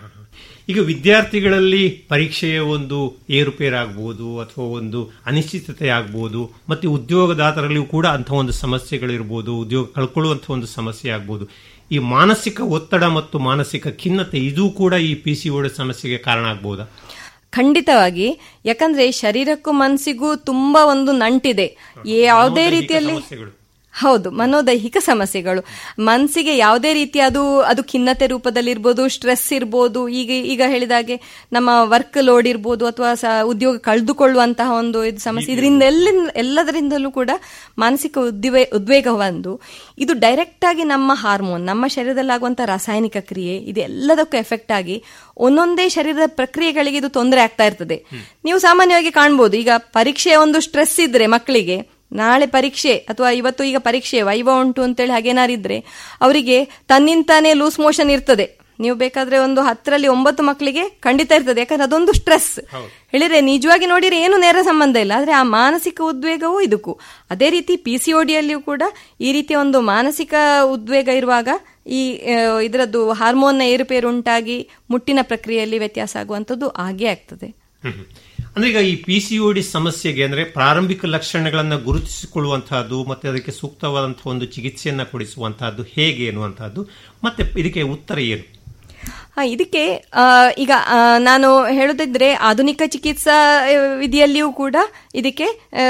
ಈಗ ವಿದ್ಯಾರ್ಥಿಗಳಲ್ಲಿ ಪರೀಕ್ಷೆಯ ಒಂದು ಏರುಪೇರಾಗಬಹುದು ಅಥವಾ ಒಂದು ಅನಿಶ್ಚಿತತೆ ಆಗ್ಬೋದು ಮತ್ತೆ ಉದ್ಯೋಗದಾತರಲ್ಲಿಯೂ ಕೂಡ ಅಂತಹ ಒಂದು ಸಮಸ್ಯೆಗಳಿರ್ಬೋದು ಉದ್ಯೋಗ ಕಳ್ಕೊಳ್ಳುವಂತಹ ಒಂದು ಸಮಸ್ಯೆ ಆಗ್ಬೋದು ಈ ಮಾನಸಿಕ ಒತ್ತಡ ಮತ್ತು ಮಾನಸಿಕ ಖಿನ್ನತೆ ಇದು ಕೂಡ ಈ ಪಿ ಸಿ ಓಡ ಸಮಸ್ಯೆಗೆ ಕಾರಣ ಆಗ್ಬೋದಾ ಖಂಡಿತವಾಗಿ ಯಾಕಂದ್ರೆ ಶರೀರಕ್ಕೂ ಮನಸ್ಸಿಗೂ ತುಂಬಾ ಒಂದು ನಂಟಿದೆ ಯಾವುದೇ ಮನೋದೈಹಿಕ ರೀತಿಯಲ್ಲಿ ಸಮಸ್ಯೆಗಳು. ಹೌದು ಮನೋದೈಹಿಕ ಸಮಸ್ಯೆಗಳು ಮನಸ್ಸಿಗೆ ಯಾವುದೇ ರೀತಿ ಅದು ಅದು ಖಿನ್ನತೆ ರೂಪದಲ್ಲಿರ್ಬೋದು ಸ್ಟ್ರೆಸ್ ಇರ್ಬೋದು ಈಗ ಈಗ ಹೇಳಿದಾಗೆ ನಮ್ಮ ವರ್ಕ್ ಲೋಡ್ ಇರ್ಬೋದು ಅಥವಾ ಸ- ಉದ್ಯೋಗ ಕಳೆದುಕೊಳ್ಳುವಂತಹ ಒಂದು ಇದು ಸಮಸ್ಯೆ ಇದರಿಂದ ಎಲ್ಲ ಎಲ್ಲದರಿಂದಲೂ ಕೂಡ ಮಾನಸಿಕ ಉದ್ವೇ ಉದ್ವೇಗ ಬಂದು ಇದು ಡೈರೆಕ್ಟ್ ಆಗಿ ನಮ್ಮ ಹಾರ್ಮೋನ್ ನಮ್ಮ ಶರೀರದಲ್ಲಾಗುವಂತಹ ರಾಸಾಯನಿಕ ಕ್ರಿಯೆ ಇದೆಲ್ಲದಕ್ಕೂ ಎಫೆಕ್ಟ್ ಆಗಿ ಒಂದೊಂದೇ ಶರೀರದ ಪ್ರಕ್ರಿಯೆಗಳಿಗೆ ಇದು ತೊಂದರೆ ಆಗ್ತಾ ಇರ್ತದೆ ನೀವು ಸಾಮಾನ್ಯವಾಗಿ ಕಾಣ್ಬೋದು ಈಗ ಪರೀಕ್ಷೆಯ ಒಂದು ಸ್ಟ್ರೆಸ್ ಇದ್ರೆ ಮಕ್ಕಳಿಗೆ ನಾಳೆ ಪರೀಕ್ಷೆ ಅಥವಾ ಇವತ್ತು ಈಗ ಪರೀಕ್ಷೆ ವೈವ ಉಂಟು ಅಂತೇಳಿ ಹಾಗೇನಾರಿದ್ರೆ ಅವರಿಗೆ ತನ್ನಿಂತಾನೇ ಲೂಸ್ ಮೋಷನ್ ಇರ್ತದೆ ನೀವು ಬೇಕಾದ್ರೆ ಒಂದು ಹತ್ತರಲ್ಲಿ ಒಂಬತ್ತು ಮಕ್ಕಳಿಗೆ ಖಂಡಿತ ಇರ್ತದೆ ಯಾಕಂದ್ರೆ ಅದೊಂದು ಸ್ಟ್ರೆಸ್ ಹೇಳಿದ್ರೆ ನಿಜವಾಗಿ ನೋಡಿದ್ರೆ ಏನು ನೇರ ಸಂಬಂಧ ಇಲ್ಲ ಆದ್ರೆ ಆ ಮಾನಸಿಕ ಉದ್ವೇಗವೂ ಇದಕ್ಕೂ ಅದೇ ರೀತಿ ಪಿ ಸಿ ಓಡಿಯಲ್ಲಿಯೂ ಕೂಡ ಈ ರೀತಿಯ ಒಂದು ಮಾನಸಿಕ ಉದ್ವೇಗ ಇರುವಾಗ ಈ ಆ, ಇದರದ್ದು ಹಾರ್ಮೋನ್ನ ಏರುಪೇರು ಉಂಟಾಗಿ ಮುಟ್ಟಿನ ಪ್ರಕ್ರಿಯೆಯಲ್ಲಿ ವ್ಯತ್ಯಾಸ ಆಗುವಂಥದ್ದು ಆಗೇ ಆಗ್ತದೆ ಹ್ಮ್. ಅಂದ್ರೆ ಈಗ ಈ ಪಿ ಸಿ ಡಿ ಸಮಸ್ಯೆಗೆ ಅಂದ್ರೆ ಪ್ರಾರಂಭಿಕ ಲಕ್ಷಣಗಳನ್ನ ಗುರುತಿಸಿಕೊಳ್ಳುವಂತಹದ್ದು ಮತ್ತೆ ಅದಕ್ಕೆ ಸೂಕ್ತವಾದಂತಹ ಒಂದು ಚಿಕಿತ್ಸೆಯನ್ನ ಕೊಡಿಸುವಂತಹದ್ದು ಹೇಗೆ ಎನ್ನುವಂತಹದ್ದು ಮತ್ತೆ ಇದಕ್ಕೆ ಉತ್ತರ ಏನು ಹಾ ಇದಕ್ಕೆ ಆ, ಈಗ ಆ, ನಾನು ಹೇಳುದಿದ್ರೆ ಆಧುನಿಕ ಚಿಕಿತ್ಸಾ ಆ, ವಿಧಿಯಲ್ಲಿಯೂ ಕೂಡ ಇದಕ್ಕೆ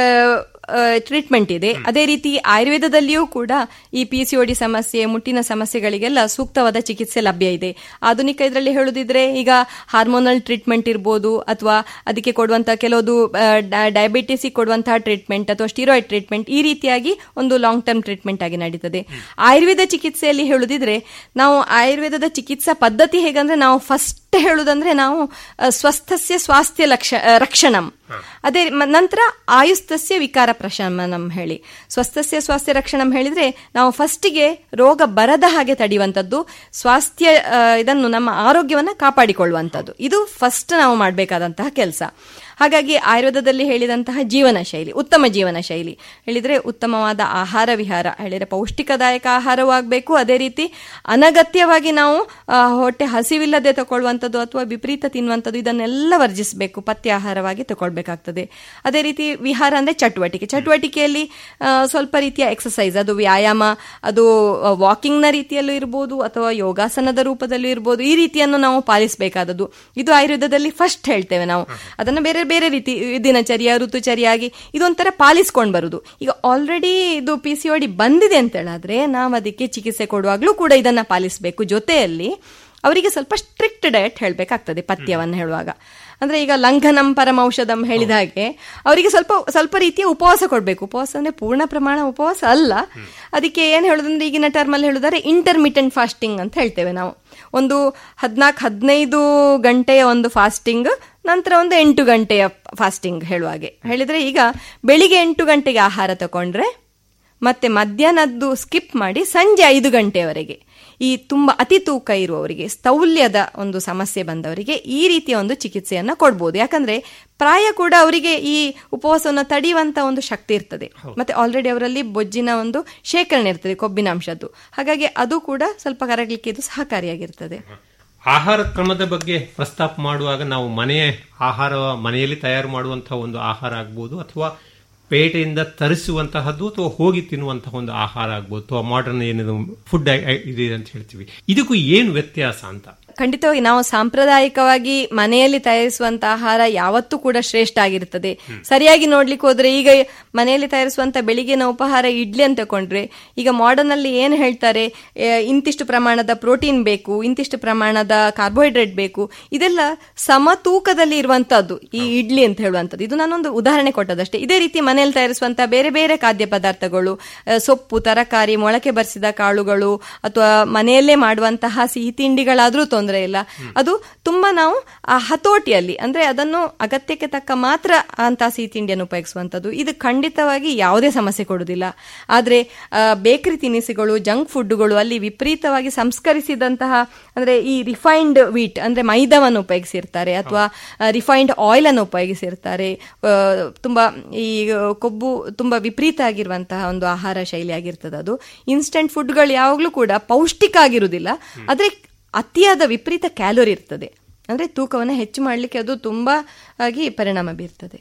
ಟ್ರೀಟ್ಮೆಂಟ್ ಇದೆ ಅದೇ ರೀತಿ ಆಯುರ್ವೇದದಲ್ಲಿಯೂ ಕೂಡ ಈ ಪಿ ಸಿ ಡಿ ಸಮಸ್ಯೆ ಮುಟ್ಟಿನ ಸಮಸ್ಯೆಗಳಿಗೆಲ್ಲ ಸೂಕ್ತವಾದ ಚಿಕಿತ್ಸೆ ಲಭ್ಯ ಇದೆ ಆಧುನಿಕ ಇದರಲ್ಲಿ ಹೇಳುದಿದ್ರೆ ಈಗ ಹಾರ್ಮೋನಲ್ ಟ್ರೀಟ್ಮೆಂಟ್ ಇರ್ಬೋದು ಅಥವಾ ಅದಕ್ಕೆ ಕೊಡುವಂತಹ ಕೆಲವೊಂದು ಡಯಾಬಿಟಿಸ್ ಕೊಡುವಂತಹ ಟ್ರೀಟ್ಮೆಂಟ್ ಅಥವಾ ಸ್ಟಿರಾಯ್ಡ್ ಟ್ರೀಟ್ಮೆಂಟ್ ಈ ರೀತಿಯಾಗಿ ಒಂದು ಲಾಂಗ್ ಟರ್ಮ್ ಟ್ರೀಟ್ಮೆಂಟ್ ಆಗಿ ನಡೀತದೆ ಆಯುರ್ವೇದ ಚಿಕಿತ್ಸೆಯಲ್ಲಿ ಹೇಳುದಿದ್ರೆ ನಾವು ಆಯುರ್ವೇದದ ಚಿಕಿತ್ಸಾ ಪದ್ಧತಿ ಹೇಗಂದ್ರೆ ನಾವು ಫಸ್ಟ್ ಹೇಳುದಂದ್ರೆ ನಾವು ಆ, ಸ್ವಸ್ಥಸ್ಯ ಸ್ವಾಸ್ಥ್ಯ ಲಕ್ಷ ಆ, ರಕ್ಷಣಂ ಅದೇ ಮ- ನಂತರ ಆಯುಸ್ತಸ್ಯ ವಿಕಾರ ಪ್ರಶಮನಂ ಹೇಳಿ ಸ್ವಸ್ಥಸ್ಯ ಸ್ವಾಸ್ಥ್ಯ ರಕ್ಷಣಂ ಹೇಳಿದ್ರೆ ನಾವು ಫಸ್ಟಿಗೆ ರೋಗ ಬರದ ಹಾಗೆ ತಡೆಯುವಂಥದ್ದು ಸ್ವಾಸ್ಥ್ಯ ಆ, ಇದನ್ನು ನಮ್ಮ ಆರೋಗ್ಯವನ್ನ ಕಾಪಾಡಿಕೊಳ್ಳುವಂಥದ್ದು ಇದು ಫಸ್ಟ್ ನಾವು ಮಾಡಬೇಕಾದಂತಹ ಕೆಲಸ ಹಾಗಾಗಿ ಆಯುರ್ವೇದದಲ್ಲಿ ಹೇಳಿದಂತಹ ಜೀವನ ಶೈಲಿ ಉತ್ತಮ ಜೀವನ ಶೈಲಿ ಹೇಳಿದ್ರೆ ಉತ್ತಮವಾದ ಆಹಾರ ವಿಹಾರ ಹೇಳಿದ್ರೆ ಪೌಷ್ಟಿಕದಾಯಕ ಆಹಾರವೂ ಆಗಬೇಕು ಅದೇ ರೀತಿ ಅನಗತ್ಯವಾಗಿ ನಾವು ಆ, ಹೊಟ್ಟೆ ಹಸಿವಿಲ್ಲದೆ ತಗೊಳ್ಳುವಂಥದ್ದು ಅಥವಾ ವಿಪರೀತ ತಿನ್ನುವಂಥದ್ದು ಇದನ್ನೆಲ್ಲ ವರ್ಜಿಸಬೇಕು ಪಥ್ಯ ಆಹಾರವಾಗಿ ತಗೊಳ್ಬೇಕಾಗ್ತದೆ ಅದೇ ರೀತಿ ವಿಹಾರ ಅಂದ್ರೆ ಚಟುವಟಿಕೆ ಚಟುವಟಿಕೆಯಲ್ಲಿ ಆ, ಸ್ವಲ್ಪ ರೀತಿಯ ಎಕ್ಸಸೈಸ್ ಅದು ವ್ಯಾಯಾಮ ಅದು ವಾಕಿಂಗ್ನ ರೀತಿಯಲ್ಲೂ ಇರ್ಬೋದು ಅಥವಾ ಯೋಗಾಸನದ ರೂಪದಲ್ಲೂ ಇರ್ಬೋದು ಈ ರೀತಿಯನ್ನು ನಾವು ಪಾಲಿಸಬೇಕಾದದ್ದು ಇದು ಆಯುರ್ವೇದದಲ್ಲಿ ಫಸ್ಟ್ ಹೇಳ್ತೇವೆ ನಾವು ಅದನ್ನ ಬೇರೆ ಬೇರೆ ರೀತಿ ದಿನಚರ್ಯ ಋತುಚರ್ಯಾಗಿ ಇದೊಂಥರ ಪಾಲಿಸ್ಕೊಂಡು ಬರುದು ಈಗ ಆಲ್ರೆಡಿ ಇದು ಪಿ ಸಿ ಡಿ ಬಂದಿದೆ ಅಂತ ಹೇಳಿದ್ರೆ ನಾವು ಅದಕ್ಕೆ ಚಿಕಿತ್ಸೆ ಕೊಡುವಾಗ್ಲೂ ಕೂಡ ಇದನ್ನ ಪಾಲಿಸಬೇಕು ಜೊತೆಯಲ್ಲಿ ಅವರಿಗೆ ಸ್ವಲ್ಪ ಸ್ಟ್ರಿಕ್ಟ್ ಡಯಟ್ ಹೇಳಬೇಕಾಗ್ತದೆ ಪಥ್ಯವನ್ನು ಹೇಳುವಾಗ ಅಂದ್ರೆ ಈಗ ಲಂಘನಂ ಪರಮೌಷಧಂ ಹೇಳಿದ ಹಾಗೆ ಅವರಿಗೆ ಸ್ವಲ್ಪ ಸ್ವಲ್ಪ ರೀತಿಯ ಉಪವಾಸ ಕೊಡಬೇಕು ಉಪವಾಸ ಅಂದ್ರೆ ಪೂರ್ಣ ಪ್ರಮಾಣ ಉಪವಾಸ ಅಲ್ಲ ಅದಕ್ಕೆ ಏನ್ ಹೇಳೋದಂದ್ರೆ ಈಗಿನ ಟರ್ಮಲ್ಲಿ ಹೇಳುದಾರೆ ಇಂಟರ್ಮಿಟೆಂಟ್ ಫಾಸ್ಟಿಂಗ್ ಅಂತ ಹೇಳ್ತೇವೆ ನಾವು ಒಂದು ಹದಿನಾಲ್ಕು ಹದಿನೈದು ಗಂಟೆಯ ಒಂದು ಫಾಸ್ಟಿಂಗ್ ನಂತರ ಒಂದು ಎಂಟು ಗಂಟೆಯ ಫಾಸ್ಟಿಂಗ್ ಹೇಳುವಾಗೆ ಹೇಳಿದ್ರೆ ಈಗ ಬೆಳಿಗ್ಗೆ ಎಂಟು ಗಂಟೆಗೆ ಆಹಾರ ತಗೊಂಡ್ರೆ ಮತ್ತೆ ಮಧ್ಯಾಹ್ನದ್ದು ಸ್ಕಿಪ್ ಮಾಡಿ ಸಂಜೆ ಐದು ಗಂಟೆಯವರೆಗೆ ಈ ತುಂಬ ಅತಿ ತೂಕ ಇರುವವರಿಗೆ ಸ್ಥೌಲ್ಯದ ಒಂದು ಸಮಸ್ಯೆ ಬಂದವರಿಗೆ ಈ ರೀತಿಯ ಒಂದು ಚಿಕಿತ್ಸೆಯನ್ನ ಕೊಡ್ಬೋದು ಯಾಕಂದ್ರೆ ಪ್ರಾಯ ಕೂಡ ಅವರಿಗೆ ಈ ಉಪವಾಸವನ್ನು ತಡೆಯುವಂತ ಒಂದು ಶಕ್ತಿ ಇರ್ತದೆ ಮತ್ತೆ ಆಲ್ರೆಡಿ ಅವರಲ್ಲಿ ಬೊಜ್ಜಿನ ಒಂದು ಶೇಖರಣೆ ಇರ್ತದೆ ಕೊಬ್ಬಿನಾಂಶದ್ದು ಹಾಗಾಗಿ ಅದು ಕೂಡ ಸ್ವಲ್ಪ ಕರಗಲಿಕ್ಕೆ ಇದು ಸಹಕಾರಿಯಾಗಿರ್ತದೆ ಆಹಾರ ಕ್ರಮದ ಬಗ್ಗೆ ಪ್ರಸ್ತಾಪ ಮಾಡುವಾಗ ನಾವು ಮನೆಯ ಆಹಾರ ಮನೆಯಲ್ಲಿ ತಯಾರು ಮಾಡುವಂತಹ ಒಂದು ಆಹಾರ ಆಗ್ಬೋದು ಅಥವಾ ಪೇಟೆಯಿಂದ ತರಿಸುವಂತಹದ್ದು ಅಥವಾ ಹೋಗಿ ತಿನ್ನುವಂತಹ ಒಂದು ಆಹಾರ ಆಗ್ಬೋದು ಅಥವಾ ಮಾಡರ್ನ್ ಏನಿದು ಫುಡ್ ಇದೆ ಅಂತ ಹೇಳ್ತೀವಿ ಇದಕ್ಕೂ ಏನು ವ್ಯತ್ಯಾಸ ಅಂತ ಖಂಡಿತವಾಗಿ ನಾವು ಸಾಂಪ್ರದಾಯಿಕವಾಗಿ ಮನೆಯಲ್ಲಿ ತಯಾರಿಸುವಂತ ಆಹಾರ ಯಾವತ್ತೂ ಕೂಡ ಶ್ರೇಷ್ಠ ಆಗಿರುತ್ತದೆ ಸರಿಯಾಗಿ ನೋಡ್ಲಿಕ್ಕೆ ಹೋದ್ರೆ ಈಗ ಮನೆಯಲ್ಲಿ ತಯಾರಿಸುವಂತ ಬೆಳಿಗ್ಗಿನ ಉಪಹಾರ ಇಡ್ಲಿ ಅಂತ ತಕೊಂಡ್ರೆ ಈಗ ಮಾಡರ್ನ್ ಅಲ್ಲಿ ಏನ್ ಹೇಳ್ತಾರೆ ಆ, ಇಂತಿಷ್ಟು ಪ್ರಮಾಣದ ಪ್ರೋಟೀನ್ ಬೇಕು ಇಂತಿಷ್ಟು ಪ್ರಮಾಣದ ಕಾರ್ಬೋಹೈಡ್ರೇಟ್ ಬೇಕು ಇದೆಲ್ಲ ಸಮತೂಕದಲ್ಲಿ ಇರುವಂತದ್ದು ಈ ಇಡ್ಲಿ ಅಂತ ಹೇಳುವಂತದ್ದು ಇದು ನಾನೊಂದು ಉದಾಹರಣೆ ಕೊಟ್ಟದಷ್ಟೇ ಇದೇ ರೀತಿ ಮನೆಯಲ್ಲಿ ತಯಾರಿಸುವಂತ ಬೇರೆ ಬೇರೆ ಖಾದ್ಯ ಪದಾರ್ಥಗಳು ಆ, ಸೊಪ್ಪು ತರಕಾರಿ ಮೊಳಕೆ ಬರಿಸಿದ ಕಾಳುಗಳು ಅಥವಾ ಮನೆಯಲ್ಲೇ ಮಾಡುವಂತಹ ಸಿಹಿ ತಿಂಡಿಗಳಾದ್ರೂ ತೊಂದರೆ ಇಲ್ಲ ಅದು ತುಂಬಾ ನಾವು ಆ ಹತೋಟಿಯಲ್ಲಿ ಅಂದ್ರೆ ಅದನ್ನು ಅಗತ್ಯಕ್ಕೆ ತಕ್ಕ ಮಾತ್ರ ಅಂತ ಸಿಹಿ ತಿಂಡಿಯನ್ನು ಉಪಯೋಗಿಸುವಂತದ್ದು ಇದು ಖಂಡಿತವಾಗಿ ಯಾವುದೇ ಸಮಸ್ಯೆ ಕೊಡುವುದಿಲ್ಲ ಆದ್ರೆ ಬೇಕರಿ ತಿನಿಸುಗಳು ಜಂಕ್ ಫುಡ್ಗಳು ಅಲ್ಲಿ ವಿಪರೀತವಾಗಿ ಸಂಸ್ಕರಿಸಿದಂತಹ ಅಂದ್ರೆ ಈ ರಿಫೈನ್ಡ್ ವೀಟ್ ಅಂದ್ರೆ ಮೈದಾವನ್ನು ಉಪಯೋಗಿಸಿರ್ತಾರೆ ಅಥವಾ ರಿಫೈನ್ಡ್ ಆಯಿಲ್ ಅನ್ನು ಉಪಯೋಗಿಸಿರ್ತಾರೆ ಆ, ತುಂಬಾ ಈ ಕೊಬ್ಬು ತುಂಬಾ ವಿಪರೀತ ಆಗಿರುವಂತಹ ಒಂದು ಆಹಾರ ಶೈಲಿ ಆಗಿರ್ತದೆ ಅದು ಇನ್ಸ್ಟೆಂಟ್ ಫುಡ್ಗಳು ಯಾವಾಗಲೂ ಕೂಡ ಪೌಷ್ಟಿಕ ಆಗಿರುವುದಿಲ್ಲ ಆದ್ರೆ ಅತಿಯಾದ ವಿಪರೀತ ಕ್ಯಾಲೋರಿ ಇರ್ತದೆ ಅಂದ್ರೆ ತೂಕವನ್ನು ಹೆಚ್ಚು ಮಾಡಲಿಕ್ಕೆ ಅದು ತುಂಬಾ ಆಗಿ ಪರಿಣಾಮ ಬೀರ್ತದೆ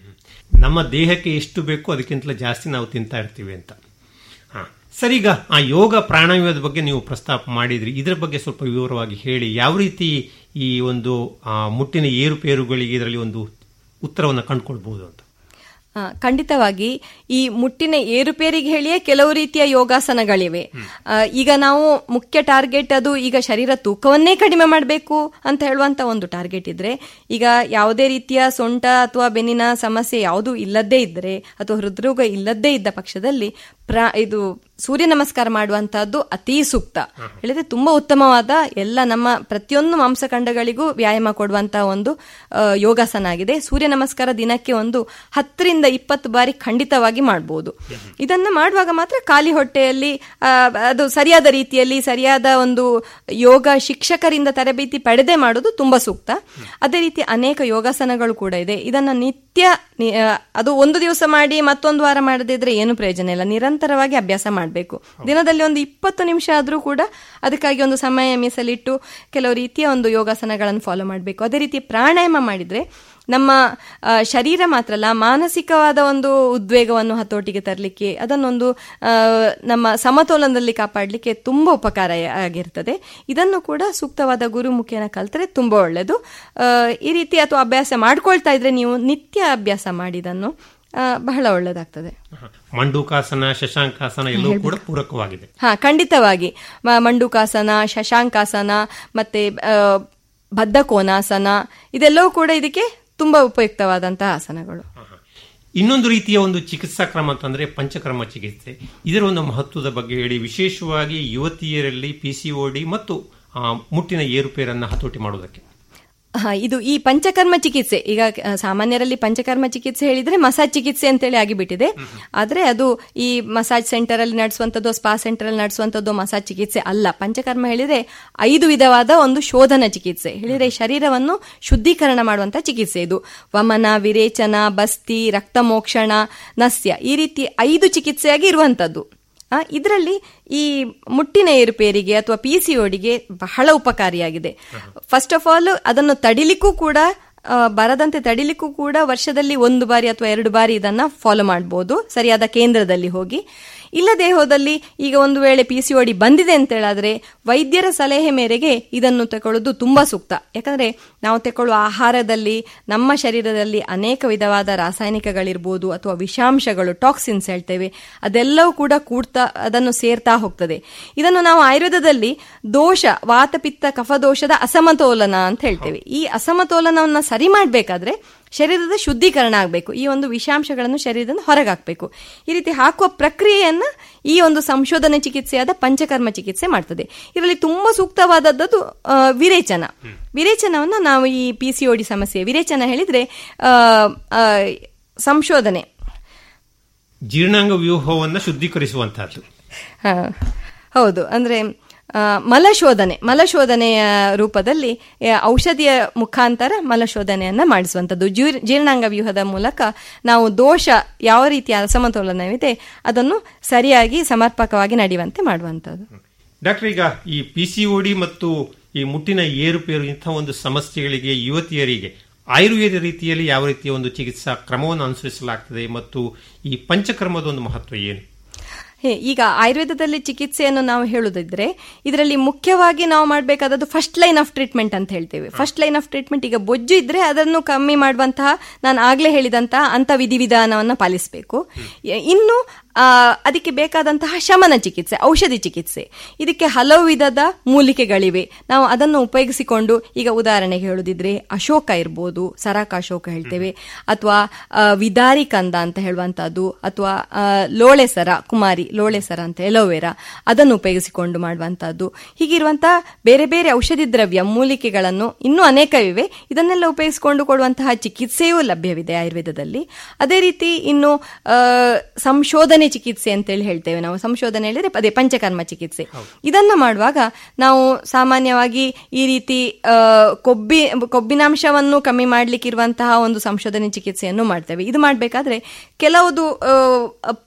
ನಮ್ಮ ದೇಹಕ್ಕೆ ಎಷ್ಟು ಬೇಕೋ ಅದಕ್ಕಿಂತಲೂ ಜಾಸ್ತಿ ನಾವು ತಿಂತಾ ಇರ್ತೀವಿ ಅಂತ ಹಾ ಸರಿ ಈಗ ಆ ಯೋಗ ಪ್ರಾಣಾಯಾಮದ ಬಗ್ಗೆ ನೀವು ಪ್ರಸ್ತಾಪ ಮಾಡಿದ್ರಿ ಇದರ ಬಗ್ಗೆ ಸ್ವಲ್ಪ ವಿವರವಾಗಿ ಹೇಳಿ ಯಾವ ರೀತಿ ಈ ಒಂದು ಆ, ಮುಟ್ಟಿನ ಏರುಪೇರುಗಳಿಗೆ ಇದರಲ್ಲಿ ಒಂದು ಉತ್ತರವನ್ನು ಕಂಡುಕೊಳ್ಬಹುದು ಅಂತ ಆ, ಆ, ಖಂಡಿತವಾಗಿ ಈ ಮುಟ್ಟಿನ ಏರುಪೇರಿಗೆ ಹೇಳಿಯೇ ಕೆಲವು ರೀತಿಯ ಯೋಗಾಸನಗಳಿವೆ ಆ, ಈಗ ನಾವು ಮುಖ್ಯ ಟಾರ್ಗೆಟ್ ಅದು ಈಗ ಶರೀರ ತೂಕವನ್ನೇ ಕಡಿಮೆ ಮಾಡಬೇಕು ಅಂತ ಹೇಳುವಂತ ಒಂದು ಟಾರ್ಗೆಟ್ ಇದ್ರೆ ಈಗ ಯಾವುದೇ ರೀತಿಯ ಸೊಂಟ ಅಥವಾ ಬೆನ್ನಿನ ಸಮಸ್ಯೆ ಯಾವುದೂ ಇಲ್ಲದ್ದೇ ಇದ್ರೆ ಅಥವಾ ಹೃದ್ರೋಗ ಇಲ್ಲದ್ದೇ ಇದ್ದ ಪಕ್ಷದಲ್ಲಿ ಪ್ರಾ ಇದು ಸೂರ್ಯ ನಮಸ್ಕಾರ ಮಾಡುವಂತಹದ್ದು ಅತಿ ಸೂಕ್ತ ಹೇಳಿದ್ರೆ ತುಂಬಾ ಉತ್ತಮವಾದ ಎಲ್ಲ ನಮ್ಮ ಪ್ರತಿಯೊಂದು ಮಾಂಸಖಂಡಗಳಿಗೂ ವ್ಯಾಯಾಮ ಕೊಡುವಂತಹ ಒಂದು ಆ, ಯೋಗಾಸನ ಆಗಿದೆ ಸೂರ್ಯ ನಮಸ್ಕಾರ ದಿನಕ್ಕೆ ಒಂದು ಹತ್ತರಿಂದ ಇಪ್ಪತ್ತು ಬಾರಿ ಖಂಡಿತವಾಗಿ ಮಾಡಬಹುದು ಇದನ್ನ ಮಾಡುವಾಗ ಮಾತ್ರ ಖಾಲಿ ಹೊಟ್ಟೆಯಲ್ಲಿ ಆ, ಅದು ಸರಿಯಾದ ರೀತಿಯಲ್ಲಿ ಸರಿಯಾದ ಒಂದು ಯೋಗ ಶಿಕ್ಷಕರಿಂದ ತರಬೇತಿ ಪಡೆದೇ ಮಾಡೋದು ತುಂಬಾ ಸೂಕ್ತ ಅದೇ ರೀತಿ ಅನೇಕ ಯೋಗಾಸನಗಳು ಕೂಡ ಇದೆ ಇದನ್ನ ನಿತ್ಯ ನಿ- ಆ, ಅದು ಒಂದು ದಿವಸ ಮಾಡಿ ಮತ್ತೊಂದು ವಾರ ಮಾಡದಿದ್ರೆ ಏನು ಪ್ರಯೋಜನ ಇಲ್ಲ ನಿರಂತರವಾಗಿ ಅಭ್ಯಾಸ ಮಾಡಬೇಕು ದಿನದಲ್ಲಿ ಒಂದು ಇಪ್ಪತ್ತು ನಿಮಿಷ ಆದ್ರೂ ಕೂಡ ಅದಕ್ಕಾಗಿ ಒಂದು ಸಮಯ ಮೀಸಲಿಟ್ಟು ಕೆಲವು ರೀತಿಯ ಒಂದು ಯೋಗಾಸನಗಳನ್ನು ಫಾಲೋ ಮಾಡಬೇಕು ಅದೇ ರೀತಿ ಪ್ರಾಣಾಯಾಮ ಮಾಡಿದ್ರೆ ನಮ್ಮ ಆ, ಶರೀರ ಮಾತ್ರ ಅಲ್ಲ ಮಾನಸಿಕವಾದ ಒಂದು ಉದ್ವೇಗವನ್ನು ಹತೋಟಿಗೆ ತರಲಿಕ್ಕೆ ಅದನ್ನೊಂದು ಆ, ನಮ್ಮ ಸಮತೋಲನದಲ್ಲಿ ಕಾಪಾಡಲಿಕ್ಕೆ ತುಂಬಾ ಉಪಕಾರ ಆಗಿರ್ತದೆ ಇದನ್ನು ಕೂಡ ಸೂಕ್ತವಾದ ಗುರು ಮುಖೇನ ಕಲ್ತರೆ ತುಂಬಾ ಒಳ್ಳೆಯದು ಆ, ಈ ರೀತಿ ಅಥವಾ ಅಭ್ಯಾಸ ಮಾಡ್ಕೊಳ್ತಾ ಇದ್ರೆ ನೀವು ನಿತ್ಯ ಅಭ್ಯಾಸ ಮಾಡಿದನ್ನು ಆ, ಬಹಳ ಒಳ್ಳೆಯದಾಗ್ತದೆ ಮಂಡೂಕಾಸನ ಶಶಾಂಕಾಸನ ಎಲ್ಲವೂ ಕೂಡ ಪೂರಕವಾಗಿದೆ ಹಾ ಖಂಡಿತವಾಗಿ ಮ- ಮಂಡುಕಾಸನ ಶಶಾಂಕಾಸನ ಮತ್ತೆ ಆ, ಬದ್ಧಕೋನಾಸನ ಇದೆಲ್ಲವೂ ಕೂಡ ಇದಕ್ಕೆ ತುಂಬಾ ಉಪಯುಕ್ತವಾದಂತಹ ಆಸನಗಳು ಇನ್ನೊಂದು ರೀತಿಯ ಒಂದು ಚಿಕಿತ್ಸಾ ಕ್ರಮ ಅಂತಂದ್ರೆ ಪಂಚಕರ್ಮ ಚಿಕಿತ್ಸೆ ಇದರ ಒಂದು ಮಹತ್ವದ ಬಗ್ಗೆ ಹೇಳಿ ವಿಶೇಷವಾಗಿ ಯುವತಿಯರಲ್ಲಿ ಪಿಸಿಒಡಿ ಮತ್ತು ಆ, ಮುಟ್ಟಿನ ಏರುಪೇರನ್ನ ಹತೋಟಿ ಮಾಡುವುದಕ್ಕೆ ಹಾ, ಇದು ಈ ಪಂಚಕರ್ಮ ಚಿಕಿತ್ಸೆ ಈಗ ಆ, ಸಾಮಾನ್ಯರಲ್ಲಿ ಪಂಚಕರ್ಮ ಚಿಕಿತ್ಸೆ ಹೇಳಿದ್ರೆ ಮಸಾಜ್ ಚಿಕಿತ್ಸೆ ಅಂತೇಳಿ ಆಗಿಬಿಟ್ಟಿದೆ ಆದ್ರೆ ಅದು ಈ ಮಸಾಜ್ ಸೆಂಟರ್ ಅಲ್ಲಿ ನಡೆಸುವಂತದ್ದು ಸ್ಪಾ ಸೆಂಟರ್ ಅಲ್ಲಿ ನಡೆಸುವಂತದ್ದು ಮಸಾಜ್ ಚಿಕಿತ್ಸೆ ಅಲ್ಲ ಪಂಚಕರ್ಮ ಹೇಳಿದ್ರೆ ಐದು ವಿಧವಾದ ಒಂದು ಶೋಧನ ಚಿಕಿತ್ಸೆ ಹೇಳಿದ್ರೆ ಶರೀರವನ್ನು ಶುದ್ಧೀಕರಣ ಮಾಡುವಂತ ಚಿಕಿತ್ಸೆ ಇದು ವಮನ ವಿರೇಚನ ಬಸ್ತಿ ರಕ್ತಮೋಕ್ಷಣ ನಸ್ಯ ಈ ರೀತಿ ಐದು ಚಿಕಿತ್ಸೆಯಾಗಿ ಇರುವಂತದ್ದು ಇದರಲ್ಲಿ ಈ ಮುಟ್ಟಿನ ಏರುಪೇರಿಗೆ ಅಥವಾ ಪಿ ಸಿ ಓಡಿಗೆ ಬಹಳ ಉಪಕಾರಿಯಾಗಿದೆ ಫಸ್ಟ್ ಆಫ್ ಆಲ್ ಅದನ್ನು ತಡಿಲಿಕ್ಕೂ ಕೂಡ ಆ, ಬರದಂತೆ ತಡಿಲಿಕ್ಕೂ ಕೂಡ ವರ್ಷದಲ್ಲಿ ಒಂದು ಬಾರಿ ಅಥವಾ ಎರಡು ಬಾರಿ ಇದನ್ನ ಫಾಲೋ ಮಾಡಬಹುದು ಸರಿಯಾದ ಕೇಂದ್ರದಲ್ಲಿ ಹೋಗಿ ಇಲ್ಲದೆ ಹೋದಲ್ಲಿ ಈಗ ಒಂದು ವೇಳೆ ಪಿ ಸಿ ಓಡಿ ಬಂದಿದೆ ಅಂತ ಹೇಳಾದ್ರೆ ವೈದ್ಯರ ಸಲಹೆ ಮೇರೆಗೆ ಇದನ್ನು ತಗೊಳ್ಳೋದು ತುಂಬಾ ಸೂಕ್ತ ಯಾಕಂದ್ರೆ ನಾವು ತಗೊಳ್ಳುವ ಆಹಾರದಲ್ಲಿ ನಮ್ಮ ಶರೀರದಲ್ಲಿ ಅನೇಕ ವಿಧವಾದ ರಾಸಾಯನಿಕಗಳಿರ್ಬೋದು ಅಥವಾ ವಿಷಾಂಶಗಳು ಟಾಕ್ಸಿನ್ಸ್ ಹೇಳ್ತೇವೆ ಅದೆಲ್ಲವೂ ಕೂಡ ಕೂಡ್ತಾ ಅದನ್ನು ಸೇರ್ತಾ ಹೋಗ್ತದೆ ಇದನ್ನು ನಾವು ಆಯುರ್ವೇದದಲ್ಲಿ ದೋಷ ವಾತಪಿತ್ತ ಕಫದೋಷದ ಅಸಮತೋಲನ ಅಂತ ಹೇಳ್ತೇವೆ ಈ ಅಸಮತೋಲನವನ್ನ ಸರಿ ಮಾಡಬೇಕಾದ್ರೆ ಶರೀರದ ಶುದ್ಧೀಕರಣ ಆಗಬೇಕು ಈ ಒಂದು ವಿಷಾಂಶಗಳನ್ನು ಶರೀರದಿಂದ ಹೊರಗಾಕಬೇಕು ಈ ರೀತಿ ಹಾಕುವ ಪ್ರಕ್ರಿಯೆಯನ್ನ ಈ ಒಂದು ಸಂಶೋಧನೆ ಚಿಕಿತ್ಸೆಯಾದ ಪಂಚಕರ್ಮ ಚಿಕಿತ್ಸೆ ಮಾಡ್ತದೆ ಇದರಲ್ಲಿ ತುಂಬಾ ಸೂಕ್ತವಾದದ್ದು ಆ, ವಿರೇಚನ ವಿರೇಚನವನ್ನ ನಾವು ಈ ಪಿ ಸಿ ಡಿ ಸಮಸ್ಯೆ ವಿರೇಚನ ಹೇಳಿದ್ರೆ ಆ, ಆ, ಸಂಶೋಧನೆ ಜೀರ್ಣಾಂಗ ವ್ಯೂಹವನ್ನ ಶುದ್ಧೀಕರಿಸುವಂತಹದ್ದು ಹಾ, ಹೌದು ಅಂದ್ರೆ ಆ, ಮಲಶೋಧನೆ ಮಲಶೋಧನೆಯ ರೂಪದಲ್ಲಿ ಆ, ಔಷಧಿಯ ಮುಖಾಂತರ ಮಲಶೋಧನೆಯನ್ನ ಮಾಡಿಸುವಂಥದ್ದು ಜೀರ್- ಜೀರ್ಣಾಂಗ ವ್ಯೂಹದ ಮೂಲಕ ನಾವು ದೋಷ ಯಾವ ರೀತಿಯ ಅಸಮತೋಲನವಿದೆ ಅದನ್ನು ಸರಿಯಾಗಿ ಸಮರ್ಪಕವಾಗಿ ನಡೆಯುವಂತೆ ಮಾಡುವಂಥದ್ದು ಡಾಕ್ಟರ್ ಈಗ ಈ ಪಿಸಿಒಡಿ ಮತ್ತು ಈ ಮುಟ್ಟಿನ ಏರುಪೇರು ಇಂತಹ ಒಂದು ಸಮಸ್ಯೆಗಳಿಗೆ ಯುವತಿಯರಿಗೆ ಆಯುರ್ವೇದ ರೀತಿಯಲ್ಲಿ ಯಾವ ರೀತಿಯ ಒಂದು ಚಿಕಿತ್ಸಾ ಕ್ರಮವನ್ನು ಅನುಸರಿಸಲಾಗ್ತದೆ ಮತ್ತು ಈ ಪಂಚಕರ್ಮದ ಒಂದು ಮಹತ್ವ ಏನು ಹೇ, ಈಗ ಆಯುರ್ವೇದದಲ್ಲಿ ಚಿಕಿತ್ಸೆಯನ್ನು ನಾವು ಹೇಳುದಿದ್ರೆ ಇದರಲ್ಲಿ ಮುಖ್ಯವಾಗಿ ನಾವು ಮಾಡಬೇಕಾದದ್ದು ಫಸ್ಟ್ ಲೈನ್ ಆಫ್ ಟ್ರೀಟ್ಮೆಂಟ್ ಅಂತ ಹೇಳ್ತೇವೆ ಫಸ್ಟ್ ಲೈನ್ ಆಫ್ ಟ್ರೀಟ್ಮೆಂಟ್ ಈಗ ಬೊಜ್ಜು ಇದ್ರೆ ಅದನ್ನು ಕಮ್ಮಿ ಮಾಡುವಂತಹ ನಾನು ಆಗ್ಲೇ ಹೇಳಿದಂತಹ ಅಂತ ವಿಧಿವಿಧಾನವನ್ನು ಪಾಲಿಸಬೇಕು ಇನ್ನು ಆ, ಅದಕ್ಕೆ ಬೇಕಾದಂತಹ ಶಮನ ಚಿಕಿತ್ಸೆ ಔಷಧಿ ಚಿಕಿತ್ಸೆ ಇದಕ್ಕೆ ಹಲವು ವಿಧದ ಮೂಲಿಕೆಗಳಿವೆ ನಾವು ಅದನ್ನು ಉಪಯೋಗಿಸಿಕೊಂಡು ಈಗ ಉದಾಹರಣೆಗೆ ಹೇಳುದಿದ್ರೆ ಅಶೋಕ ಇರ್ಬೋದು ಸರಾಕ ಅಶೋಕ ಹೇಳ್ತೇವೆ ಅಥವಾ ಆ, ವಿದಾರಿ ಕಂದ ಅಂತ ಹೇಳುವಂತಹದ್ದು ಅಥವಾ ಆ, ಲೋಳೆಸರ ಕುಮಾರಿ ಲೋಳೆಸರ ಅಂತ ಎಲೋವೆರಾ ಅದನ್ನು ಉಪಯೋಗಿಸಿಕೊಂಡು ಮಾಡುವಂತಹದ್ದು ಹೀಗಿರುವಂತಹ ಬೇರೆ ಬೇರೆ ಔಷಧಿ ದ್ರವ್ಯ ಮೂಲಿಕೆಗಳನ್ನು ಇನ್ನೂ ಅನೇಕವಿವೆ ಇದನ್ನೆಲ್ಲ ಉಪಯೋಗಿಸಿಕೊಂಡು ಕೊಡುವಂತಹ ಚಿಕಿತ್ಸೆಯೂ ಲಭ್ಯವಿದೆ ಆಯುರ್ವೇದದಲ್ಲಿ ಅದೇ ರೀತಿ ಇನ್ನು ಆ, ಸಂಶೋಧನೆ ಚಿಕಿತ್ಸೆ ಅಂತೇಳಿ ಹೇಳ್ತೇವೆ ನಾವು ಸಂಶೋಧನೆ ಹೇಳಿದ್ರೆ ಅದೇ ಪಂಚಕರ್ಮ ಚಿಕಿತ್ಸೆ ಇದನ್ನ ಮಾಡುವಾಗ ನಾವು ಸಾಮಾನ್ಯವಾಗಿ ಈ ರೀತಿ ಆ, ಕೊಬ್ಬಿ ಕೊಬ್ಬಿನಾಂಶವನ್ನು ಕಮ್ಮಿ ಮಾಡ್ಲಿಕ್ಕಿರುವಂತಹ ಒಂದು ಸಂಶೋಧನೆ ಚಿಕಿತ್ಸೆಯನ್ನು ಮಾಡ್ತೇವೆ ಇದು ಮಾಡಬೇಕಾದ್ರೆ ಕೆಲವುದು ಪ್ರೀ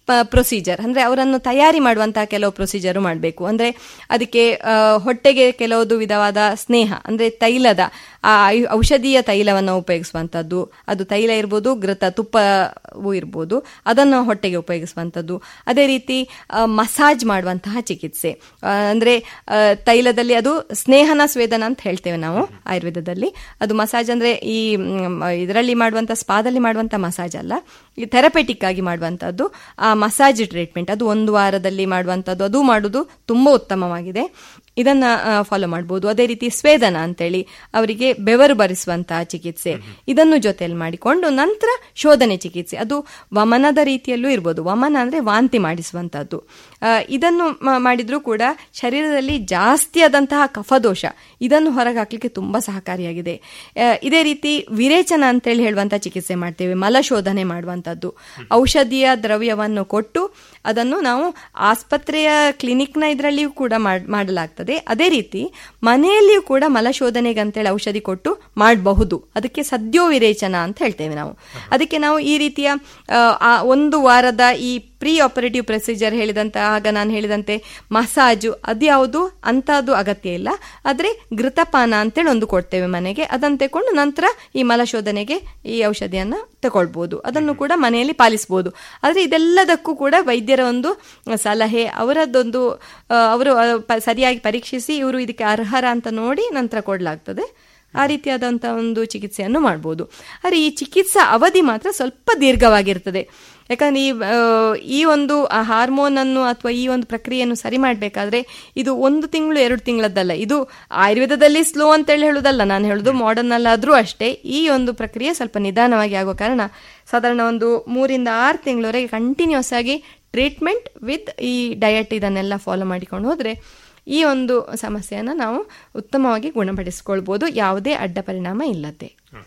ಪ್ರೊಸೀಜರ್ ಅಂದ್ರೆ ಅವರನ್ನು ತಯಾರಿ ಮಾಡುವಂತಹ ಕೆಲವು ಪ್ರೊಸೀಜರ್ ಮಾಡಬೇಕು ಅಂದ್ರೆ ಅದಕ್ಕೆ ಆ, ಹೊಟ್ಟೆಗೆ ಕೆಲವೊಂದು ವಿಧವಾದ ಸ್ನೇಹ ಅಂದ್ರೆ ತೈಲದ ಆ ಐ- ಔಷಧೀಯ ತೈಲವನ್ನು ಉಪಯೋಗಿಸುವಂತದ್ದು ಅದು ತೈಲ ಇರ್ಬೋದು ಘೃತ ತುಪ್ಪವೂ ಇರ್ಬೋದು ಅದನ್ನು ಹೊಟ್ಟೆಗೆ ಉಪಯೋಗಿಸುವಂತದ್ದು ಅದೇ ರೀತಿ ಆ, ಮಸಾಜ್ ಮಾಡುವಂತಹ ಚಿಕಿತ್ಸೆ ಆ, ಅಂದ್ರೆ ಆ, ತೈಲದಲ್ಲಿ ಅದು ಸ್ನೇಹನ ಸ್ವೇದನ ಅಂತ ಹೇಳ್ತೇವೆ ನಾವು ಆಯುರ್ವೇದದಲ್ಲಿ ಅದು ಮಸಾಜ್ ಅಂದ್ರೆ ಈ ಇದರಲ್ಲಿ ಮಾಡುವಂತ ಸ್ಪಾದಲ್ಲಿ ಮಾಡುವಂತ ಮಸಾಜ್ ಅಲ್ಲ ಈ ಥೆರಪೆಟಿಕ್ ಆಗಿ ಮಾಡುವಂತದ್ದು ಆ ಮಸಾಜ್ ಟ್ರೀಟ್ಮೆಂಟ್ ಅದು ಒಂದು ವಾರದಲ್ಲಿ ಮಾಡುವಂತದ್ದು ಅದು ಮಾಡುವುದು ತುಂಬಾ ಉತ್ತಮವಾಗಿದೆ ಇದನ್ನ ಫಾಲೋ ಮಾಡಬಹುದು ಅದೇ ರೀತಿ ಸ್ವೇದನ ಅಂತೇಳಿ ಅವರಿಗೆ ಬೆವರು ಬರಿಸುವಂತಹ ಚಿಕಿತ್ಸೆ ಇದನ್ನು ಜೊತೆಯಲ್ಲಿ ಮಾಡಿಕೊಂಡು ನಂತರ ಶೋಧನೆ ಚಿಕಿತ್ಸೆ ಅದು ವಮನದ ರೀತಿಯಲ್ಲೂ ಇರ್ಬೋದು ವಮನ ಅಂದ್ರೆ ವಾಂತಿ ಮಾಡಿಸುವಂತಹದ್ದು ಆ, ಇದನ್ನು ಮ- ಮಾಡಿದ್ರೂ ಕೂಡ ಶರೀರದಲ್ಲಿ ಜಾಸ್ತಿ ಆದಂತಹ ಕಫದೋಷ ಇದನ್ನು ಹೊರಗೆ ಹಾಕ್ಲಿಕ್ಕೆ ತುಂಬಾ ಸಹಕಾರಿಯಾಗಿದೆ ಆ, ಇದೇ ರೀತಿ ವಿರೇಚನ ಅಂತೇಳಿ ಹೇಳುವಂತ ಚಿಕಿತ್ಸೆ ಮಾಡ್ತೇವೆ ಮಲಶೋಧನೆ ಮಾಡುವಂತದ್ದು ಔಷಧಿಯ ದ್ರವ್ಯವನ್ನು ಕೊಟ್ಟು ಅದನ್ನು ನಾವು ಆಸ್ಪತ್ರೆಯ ಕ್ಲಿನಿಕ್ನ ಇದರಲ್ಲಿಯೂ ಕೂಡ ಮಾಡ್- ಮಾಡಲಾಗ್ತದೆ ಅದೇ ರೀತಿ ಮನೆಯಲ್ಲಿಯೂ ಕೂಡ ಮಲಶೋಧನೆಗೆ ಅಂತೇಳಿ ಔಷಧಿ ಕೊಟ್ಟು ಮಾಡಬಹುದು ಅದಕ್ಕೆ ಸದ್ಯೋ ವಿರೇಚನ ಅಂತ ಹೇಳ್ತೇವೆ ನಾವು ಅದಕ್ಕೆ ನಾವು ಈ ರೀತಿಯ ಆ, ಆ ಒಂದು ವಾರದ ಈ ಪ್ರೀ ಆಪರೇಟಿವ್ ಪ್ರೊಸೀಜರ್ ಹೇಳಿದಂತ ಆಗ ನಾನು ಹೇಳಿದಂತೆ ಮಸಾಜು ಅದ್ಯಾವುದು ಅಂತದ್ದು ಅಗತ್ಯ ಇಲ್ಲ ಆದ್ರೆ ಘೃತಪಾನ ಅಂತೇಳಿ ಒಂದು ಕೊಡ್ತೇವೆ ಮನೆಗೆ ಅದನ್ನು ತಕೊಂಡು ನಂತರ ಈ ಮಲಶೋಧನೆಗೆ ಈ ಔಷಧಿಯನ್ನ ತಗೊಳ್ಬಹುದು ಅದನ್ನು ಕೂಡ ಮನೆಯಲ್ಲಿ ಪಾಲಿಸಬಹುದು ಆದ್ರೆ ಇದೆಲ್ಲದಕ್ಕೂ ಕೂಡ ವೈದ್ಯರ ಒಂದು ಸಲಹೆ ಅವರದ್ದೊಂದು ಆ, ಅವರು ಆ, ಪ- ಸರಿಯಾಗಿ ಪರೀಕ್ಷಿಸಿ ಇವರು ಇದಕ್ಕೆ ಅರ್ಹರ ಅಂತ ನೋಡಿ ನಂತರ ಕೊಡಲಾಗ್ತದೆ ಆ ರೀತಿಯಾದಂತಹ ಒಂದು ಚಿಕಿತ್ಸೆಯನ್ನು ಮಾಡಬಹುದು ಆದರೆ ಈ ಚಿಕಿತ್ಸಾ ಅವಧಿ ಮಾತ್ರ ಸ್ವಲ್ಪ ದೀರ್ಘವಾಗಿರ್ತದೆ ಯಾಕಂದ್ರೆ ಈ ಆ, ಈ ಒಂದು ಹಾರ್ಮೋನ್ ಅನ್ನು ಅಥವಾ ಈ ಒಂದು ಪ್ರಕ್ರಿಯೆಯನ್ನು ಸರಿ ಮಾಡಬೇಕಾದ್ರೆ ಇದು ಒಂದು ತಿಂಗಳು ಎರಡು ತಿಂಗಳದ್ದಲ್ಲ ಇದು ಆಯುರ್ವೇದದಲ್ಲಿ ಸ್ಲೋ ಅಂತೇಳಿ ಹೇಳುದಲ್ಲ ನಾನು ಹೇಳುದು ಮಾಡರ್ನ್ ಅಲ್ಲಾದ್ರೂ ಅಷ್ಟೇ ಈ ಒಂದು ಪ್ರಕ್ರಿಯೆ ಸ್ವಲ್ಪ ನಿಧಾನವಾಗಿ ಆಗುವ ಕಾರಣ ಸಾಧಾರಣ ಒಂದು ಮೂರಿಂದ ಆರು ತಿಂಗಳವರೆಗೆ ಕಂಟಿನ್ಯೂಸ್ ಆಗಿ ಟ್ರೀಟ್ಮೆಂಟ್ ವಿತ್ ಈ ಡಯಟ್ ಇದನ್ನೆಲ್ಲ ಫಾಲೋ ಮಾಡಿಕೊಂಡು ಹೋದ್ರೆ ಈ ಒಂದು ಸಮಸ್ಯೆಯನ್ನು ನಾವು ಉತ್ತಮವಾಗಿ ಗುಣಪಡಿಸಿಕೊಳ್ಬೋದು ಯಾವುದೇ ಅಡ್ಡ ಪರಿಣಾಮ ಇಲ್ಲದೆ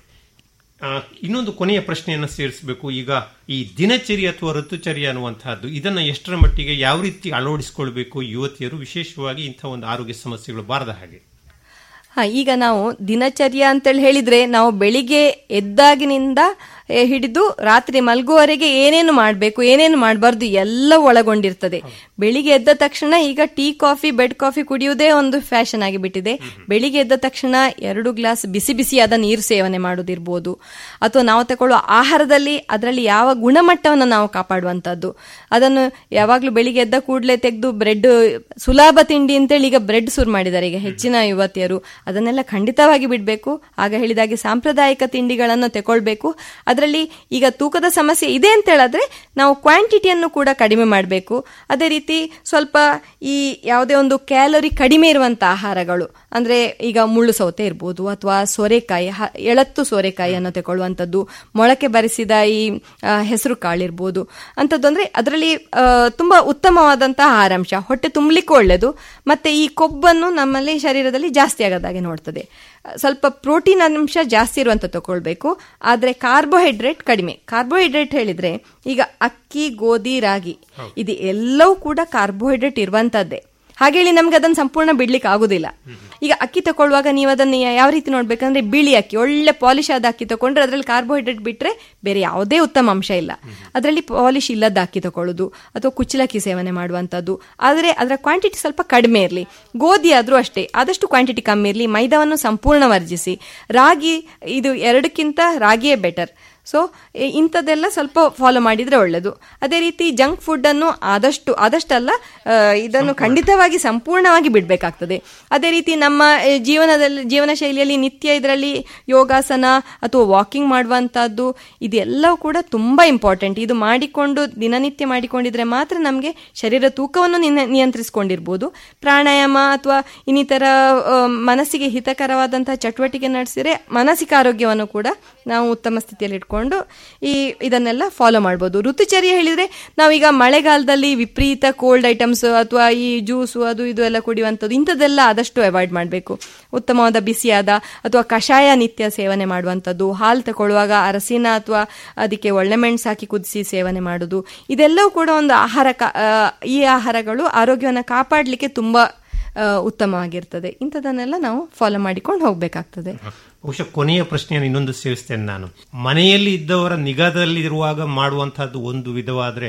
ಆ, ಇನ್ನೊಂದು ಕೊನೆಯ ಪ್ರಶ್ನೆಯನ್ನು ಸೇರಿಸಬೇಕು ಈಗ ಈ ದಿನಚರಿ ಅಥವಾ ಋತುಚರ್ಯ ಅನ್ನುವಂತಹದ್ದು ಇದನ್ನ ಎಷ್ಟರ ಮಟ್ಟಿಗೆ ಯಾವ ರೀತಿ ಅಳವಡಿಸಿಕೊಳ್ಬೇಕು ಯುವತಿಯರು ವಿಶೇಷವಾಗಿ ಇಂಥ ಒಂದು ಆರೋಗ್ಯ ಸಮಸ್ಯೆಗಳು ಬಾರದ ಹಾಗೆ ಹಾ ಈಗ ನಾವು ದಿನಚರ್ಯ ಅಂತೇಳಿ ಹೇಳಿದ್ರೆ ನಾವು ಬೆಳಿಗ್ಗೆ ಎದ್ದಾಗಿನಿಂದ ಎ, ಹಿಡಿದು ರಾತ್ರಿ ಮಲಗುವವರೆಗೆ ಏನೇನು ಮಾಡಬೇಕು ಏನೇನು ಮಾಡಬಾರ್ದು ಎಲ್ಲ ಒಳಗೊಂಡಿರ್ತದೆ ಬೆಳಿಗ್ಗೆ ಎದ್ದ ತಕ್ಷಣ ಈಗ ಟೀ ಕಾಫಿ ಬೆಡ್ ಕಾಫಿ ಕುಡಿಯುವುದೇ ಒಂದು ಫ್ಯಾಷನ್ ಆಗಿಬಿಟ್ಟಿದೆ ಬೆಳಿಗ್ಗೆ ಎದ್ದ ತಕ್ಷಣ ಎರಡು ಗ್ಲಾಸ್ ಬಿಸಿ ಬಿಸಿಯಾದ ನೀರು ಸೇವನೆ ಮಾಡೋದಿರ್ಬೋದು ಅಥವಾ ನಾವು ತಗೊಳ್ಳುವ ಆಹಾರದಲ್ಲಿ ಅದರಲ್ಲಿ ಯಾವ ಗುಣಮಟ್ಟವನ್ನು ನಾವು ಕಾಪಾಡುವಂತದ್ದು ಅದನ್ನು ಯಾವಾಗಲೂ ಬೆಳಿಗ್ಗೆ ಎದ್ದ ಕೂಡಲೇ ತೆಗೆದು ಬ್ರೆಡ್ ಸುಲಭ ತಿಂಡಿ ಅಂತೇಳಿ ಈಗ ಬ್ರೆಡ್ ಶುರು ಮಾಡಿದ್ದಾರೆ ಈಗ ಹೆಚ್ಚಿನ ಯುವತಿಯರು ಅದನ್ನೆಲ್ಲ ಖಂಡಿತವಾಗಿ ಬಿಡಬೇಕು ಆಗ ಹೇಳಿದಾಗೆ ಸಾಂಪ್ರದಾಯಿಕ ತಿಂಡಿಗಳನ್ನು ತಗೊಳ್ಬೇಕು ಅದರಲ್ಲಿ ಈಗ ತೂಕದ ಸಮಸ್ಯೆ ಇದೆ ಅಂತ ಹೇಳಿದ್ರೆ ನಾವು ಕ್ವಾಂಟಿಟಿಯನ್ನು ಕೂಡ ಕಡಿಮೆ ಮಾಡಬೇಕು ಅದೇ ರೀತಿ ಸ್ವಲ್ಪ ಈ ಯಾವುದೇ ಒಂದು ಕ್ಯಾಲೋರಿ ಕಡಿಮೆ ಇರುವಂತ ಆಹಾರಗಳು ಅಂದ್ರೆ ಈಗ ಮುಳ್ಳು ಸೌತೆ ಇರ್ಬೋದು ಅಥವಾ ಸೋರೆಕಾಯಿ ಹ- ಎಳತ್ತು ಸೋರೆಕಾಯಿಯನ್ನು ತಗೊಳ್ಳುವಂಥದ್ದು ಮೊಳಕೆ ಬರಿಸಿದ ಈ ಆ, ಹೆಸರು ಕಾಳಿರ್ಬೋದು ಅಂಥದ್ದು ಅಂದ್ರೆ ಅದರಲ್ಲಿ ಆ, ತುಂಬಾ ಉತ್ತಮವಾದಂತಹ ಆಹಾರಾಂಶ ಹೊಟ್ಟೆ ತುಂಬಲಿಕ್ಕೂ ಒಳ್ಳೆಯದು ಮತ್ತೆ ಈ ಕೊಬ್ಬನ್ನು ನಮ್ಮಲ್ಲಿ ಶರೀರದಲ್ಲಿ ಜಾಸ್ತಿ ಆಗೋದಾಗೆ ನೋಡ್ತದೆ ಆ, ಸ್ವಲ್ಪ ಪ್ರೋಟೀನ್ ಅಂಶ ಜಾಸ್ತಿ ಇರುವಂತ ತಗೊಳ್ಬೇಕು ಆದ್ರೆ ಕಾರ್ಬೋಹೈಡ್ರೇಟ್ ಕಡಿಮೆ ಕಾರ್ಬೋಹೈಡ್ರೇಟ್ ಹೇಳಿದ್ರೆ ಈಗ ಅಕ್ಕಿ ಗೋಧಿ ರಾಗಿ ಇದು ಎಲ್ಲವೂ ಕೂಡ ಕಾರ್ಬೋಹೈಡ್ರೇಟ್ ಇರುವಂತದ್ದೇ ಹಾಗೇಳಿ ನಮ್ಗೆ ಅದನ್ನು ಸಂಪೂರ್ಣ ಬಿಡ್ಲಿಕ್ಕೆ ಆಗುದಿಲ್ಲ ಈಗ ಅಕ್ಕಿ ತಗೊಳ್ಳುವಾಗ ನೀವು ಅದನ್ನ ಯಾವ ರೀತಿ ನೋಡ್ಬೇಕಂದ್ರೆ ಬಿಳಿ ಅಕ್ಕಿ ಒಳ್ಳೆ ಪಾಲಿಶ್ ಆದ ಅಕ್ಕಿ ತಗೊಂಡ್ರೆ ಅದರಲ್ಲಿ ಕಾರ್ಬೋಹೈಡ್ರೇಟ್ ಬಿಟ್ರೆ ಬೇರೆ ಯಾವುದೇ ಉತ್ತಮ ಅಂಶ ಇಲ್ಲ ಅದರಲ್ಲಿ ಪಾಲಿಶ್ ಇಲ್ಲದ ಅಕ್ಕಿ ತಗೊಳ್ಳೋದು ಅಥವಾ ಕುಚ್ಚಲಕ್ಕಿ ಸೇವನೆ ಮಾಡುವಂತದ್ದು ಆದರೆ ಅದರ ಕ್ವಾಂಟಿಟಿ ಸ್ವಲ್ಪ ಕಡಿಮೆ ಇರಲಿ ಗೋಧಿ ಆದ್ರೂ ಅಷ್ಟೇ ಆದಷ್ಟು ಕ್ವಾಂಟಿಟಿ ಕಮ್ಮಿ ಇರಲಿ ಮೈದಾವನ್ನು ಸಂಪೂರ್ಣ ವರ್ಜಿಸಿ ರಾಗಿ ಇದು ಎರಡಕ್ಕಿಂತ ರಾಗಿಯೇ ಬೆಟರ್ ಸೊ ಇಂಥದ್ದೆಲ್ಲ ಸ್ವಲ್ಪ ಫಾಲೋ ಮಾಡಿದ್ರೆ ಒಳ್ಳೆಯದು ಅದೇ ರೀತಿ ಜಂಕ್ ಫುಡ್ ಅನ್ನು ಆದಷ್ಟು ಆದಷ್ಟಲ್ಲ ಆ, ಇದನ್ನು ಖಂಡಿತವಾಗಿ ಸಂಪೂರ್ಣವಾಗಿ ಬಿಡಬೇಕಾಗ್ತದೆ ಅದೇ ರೀತಿ ನಮ್ಮ ಆ, ಜೀವನದಲ್ಲಿ ಜೀವನ ಶೈಲಿಯಲ್ಲಿ ನಿತ್ಯ ಇದರಲ್ಲಿ ಯೋಗಾಸನ ಅಥವಾ ವಾಕಿಂಗ್ ಮಾಡುವಂತಹದ್ದು ಇದೆಲ್ಲವೂ ಕೂಡ ತುಂಬಾ ಇಂಪಾರ್ಟೆಂಟ್ ಇದು ಮಾಡಿಕೊಂಡು ದಿನನಿತ್ಯ ಮಾಡಿಕೊಂಡಿದ್ರೆ ಮಾತ್ರ ನಮಗೆ ಶರೀರ ತೂಕವನ್ನು ನಿನ- ನಿಯಂತ್ರಿಸಿಕೊಂಡಿರ್ಬೋದು ಪ್ರಾಣಾಯಾಮ ಅಥವಾ ಇನ್ನಿತರ ಆ, ಮನಸ್ಸಿಗೆ ಹಿತಕರವಾದಂತಹ ಚಟುವಟಿಕೆ ನಡೆಸಿದ್ರೆ ಮಾನಸಿಕ ಆರೋಗ್ಯವನ್ನು ಕೂಡ ನಾವು ಉತ್ತಮ ಸ್ಥಿತಿಯಲ್ಲಿ ಇಟ್ಕೊಂಡು ಈ ಇದನ್ನೆಲ್ಲ ಫಾಲೋ ಮಾಡ್ಬೋದು ಋತುಚರ್ಯ ಹೇಳಿದ್ರೆ ನಾವೀಗ ಮಳೆಗಾಲದಲ್ಲಿ ವಿಪರೀತ ಕೋಲ್ಡ್ ಐಟಮ್ಸ್ ಅಥವಾ ಈ ಜ್ಯೂಸು ಅದು ಇದು ಎಲ್ಲ ಕುಡಿಯುವಂಥದ್ದು ಇಂಥದ್ದೆಲ್ಲ ಆದಷ್ಟು ಅವಾಯ್ಡ್ ಮಾಡಬೇಕು ಉತ್ತಮವಾದ ಬಿಸಿಯಾದ ಅಥವಾ ಕಷಾಯ ನಿತ್ಯ ಸೇವನೆ ಮಾಡುವಂಥದ್ದು ಹಾಲು ತಗೊಳ್ಳುವಾಗ ಅರಸಿನ ಅಥವಾ ಅದಕ್ಕೆ ಒಳ್ಳೆ ಮೆಣಸು ಹಾಕಿ ಕುದಿಸಿ ಸೇವನೆ ಮಾಡೋದು ಇದೆಲ್ಲವೂ ಕೂಡ ಒಂದು ಆಹಾರ ಕಾ- ಆ, ಈ ಆಹಾರಗಳು ಆರೋಗ್ಯವನ್ನು ಕಾಪಾಡಲಿಕ್ಕೆ ತುಂಬಾ ಆ, ಉತ್ತಮವಾಗಿರ್ತದೆ ಇಂಥದನ್ನೆಲ್ಲ ನಾವು ಫಾಲೋ ಮಾಡಿಕೊಂಡು ಹೋಗ್ಬೇಕಾಗ್ತದೆ ಬಹುಶಃ ಕೊನೆಯ ಪ್ರಶ್ನೆಯನ್ನು ಇನ್ನೊಂದು ಸೇರಿಸ್ತೇನೆ ನಾನು ಮನೆಯಲ್ಲಿ ಇದ್ದವರ ನಿಗಾದಲ್ಲಿ ಇರುವಾಗ ಮಾಡುವಂತಹದ್ದು ಒಂದು ವಿಧವಾದ್ರೆ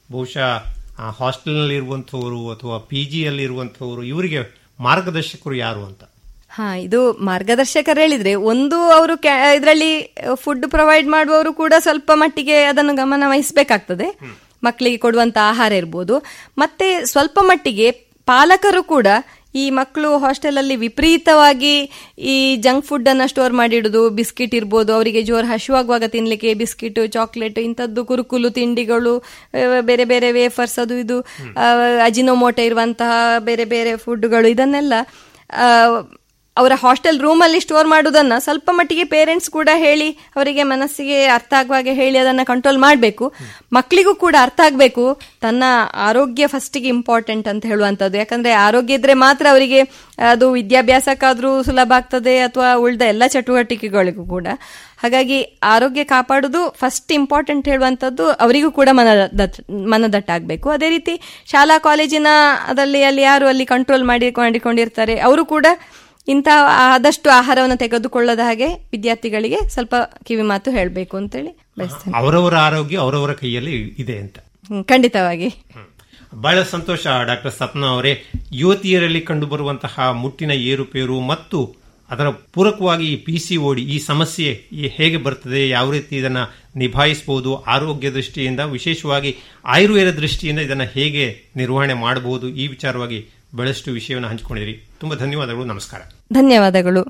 ಬಹುಶಃ ಹಾಸ್ಟೆಲ್ನಲ್ಲಿ ಇರುವಂಥವರು ಅಥವಾ ಪಿ ಜಿಯಲ್ಲಿ ಇರುವಂಥವರು ಇವರಿಗೆ ಮಾರ್ಗದರ್ಶಕರು ಯಾರು ಅಂತ ಹಾ ಇದು ಮಾರ್ಗದರ್ಶಕರು ಹೇಳಿದ್ರೆ ಒಂದು ಅವರು ಇದರಲ್ಲಿ ಫುಡ್ ಪ್ರೊವೈಡ್ ಮಾಡುವವರು ಕೂಡ ಸ್ವಲ್ಪ ಮಟ್ಟಿಗೆ ಅದನ್ನು ಗಮನ ವಹಿಸಬೇಕಾಗ್ತದೆ ಮಕ್ಕಳಿಗೆ ಕೊಡುವಂತ ಆಹಾರ ಇರ್ಬೋದು ಮತ್ತೆ ಸ್ವಲ್ಪ ಮಟ್ಟಿಗೆ ಪಾಲಕರು ಕೂಡ ಈ ಮಕ್ಕಳು ಹಾಸ್ಟೆಲಲ್ಲಿ ವಿಪರೀತವಾಗಿ ಈ ಜಂಕ್ ಫುಡ್ ಅನ್ನ ಸ್ಟೋರ್ ಮಾಡಿಡುದು ಬಿಸ್ಕಿಟ್ ಇರ್ಬೋದು ಅವರಿಗೆ ಜೋರ್ ಹಶುವಾಗುವಾಗ ತಿನ್ಲಿಕ್ಕೆ ಬಿಸ್ಕಿಟ್ ಚಾಕ್ಲೇಟ್ ಇಂಥದ್ದು ಕುರುಕುಲು ತಿಂಡಿಗಳು ಆ, ಬೇರೆ ಬೇರೆ ವೇಫರ್ಸ್ ಅದು ಇದು ಅಜಿನೋಮೋಟ ಇರುವಂತಹ ಬೇರೆ ಬೇರೆ ಫುಡ್ಗಳು ಇದನ್ನೆಲ್ಲ ಆ, ಅವರ ಹಾಸ್ಟೆಲ್ ರೂಮಲ್ಲಿ ಸ್ಟೋರ್ ಮಾಡುವುದನ್ನ ಸ್ವಲ್ಪ ಮಟ್ಟಿಗೆ ಪೇರೆಂಟ್ಸ್ ಕೂಡ ಹೇಳಿ ಅವರಿಗೆ ಮನಸ್ಸಿಗೆ ಅರ್ಥ ಆಗುವ ಹಾಗೆ ಹೇಳಿ ಅದನ್ನ ಕಂಟ್ರೋಲ್ ಮಾಡಬೇಕು ಮಕ್ಕಳಿಗೂ ಕೂಡ ಅರ್ಥ ಆಗಬೇಕು ತನ್ನ ಆರೋಗ್ಯ ಫಸ್ಟಿಗೆ ಇಂಪಾರ್ಟೆಂಟ್ ಅಂತ ಹೇಳುವಂಥದ್ದು ಯಾಕಂದ್ರೆ ಆರೋಗ್ಯ ಇದ್ರೆ ಮಾತ್ರ ಅವರಿಗೆ ಅದು ವಿದ್ಯಾಭ್ಯಾಸಕ್ಕಾದ್ರೂ ಸುಲಭ ಆಗ್ತದೆ ಅಥವಾ ಉಳಿದ ಎಲ್ಲ ಚಟುವಟಿಕೆಗಳಿಗೂ ಕೂಡ ಹಾಗಾಗಿ ಆರೋಗ್ಯ ಕಾಪಾಡುವುದು ಫಸ್ಟ್ ಇಂಪಾರ್ಟೆಂಟ್ ಹೇಳುವಂಥದ್ದು ಅವರಿಗೂ ಕೂಡ ಮನದಟ್ ಮನದಟ್ಟಾಗಬೇಕು ಅದೇ ರೀತಿ ಶಾಲಾ ಕಾಲೇಜಿನ ಅದಲ್ಲಿ ಅಲ್ಲಿ ಯಾರು ಅಲ್ಲಿ ಕಂಟ್ರೋಲ್ ಮಾಡಿ ಮಾಡಿಕೊಂಡಿರ್ತಾರೆ ಅವರು ಕೂಡ ಇಂಥ ಆದಷ್ಟು ಆಹಾರವನ್ನು ತೆಗೆದುಕೊಳ್ಳದ ಹಾಗೆ ವಿದ್ಯಾರ್ಥಿಗಳಿಗೆ ಸ್ವಲ್ಪ ಕಿವಿ ಮಾತು ಹೇಳಬೇಕು ಅಂತೇಳಿ ಬಯಸ್ತೇನೆ ಅವರವರ ಆರೋಗ್ಯ ಅವರವರ ಕೈಯಲ್ಲಿ ಇದೆ ಅಂತ ಹ್ಮ್, ಖಂಡಿತವಾಗಿ ಬಹಳ ಸಂತೋಷ ಡಾಕ್ಟರ್ ಸಪ್ನಾ ಅವರೇ ಯುವತಿಯರಲ್ಲಿ ಕಂಡುಬರುವಂತಹ ಮುಟ್ಟಿನ ಏರುಪೇರು ಮತ್ತು ಅದರ ಪೂರಕವಾಗಿ ಈ ಪಿ ಸಿ ಓಡಿ ಈ ಸಮಸ್ಯೆ ಈ ಹೇಗೆ ಬರ್ತದೆ ಯಾವ ರೀತಿ ಇದನ್ನ ನಿಭಾಯಿಸಬಹುದು ಆರೋಗ್ಯ ದೃಷ್ಟಿಯಿಂದ ವಿಶೇಷವಾಗಿ ಆಯುರ್ವೇದ ದೃಷ್ಟಿಯಿಂದ ಇದನ್ನ ಹೇಗೆ ನಿರ್ವಹಣೆ ಮಾಡಬಹುದು ಈ ವಿಚಾರವಾಗಿ ಬಹಳಷ್ಟು ವಿಷಯವನ್ನು ಹಂಚಿಕೊಂಡಿರಿ ತುಂಬಾ ಧನ್ಯವಾದಗಳು ನಮಸ್ಕಾರ ಧನ್ಯವಾದಗಳು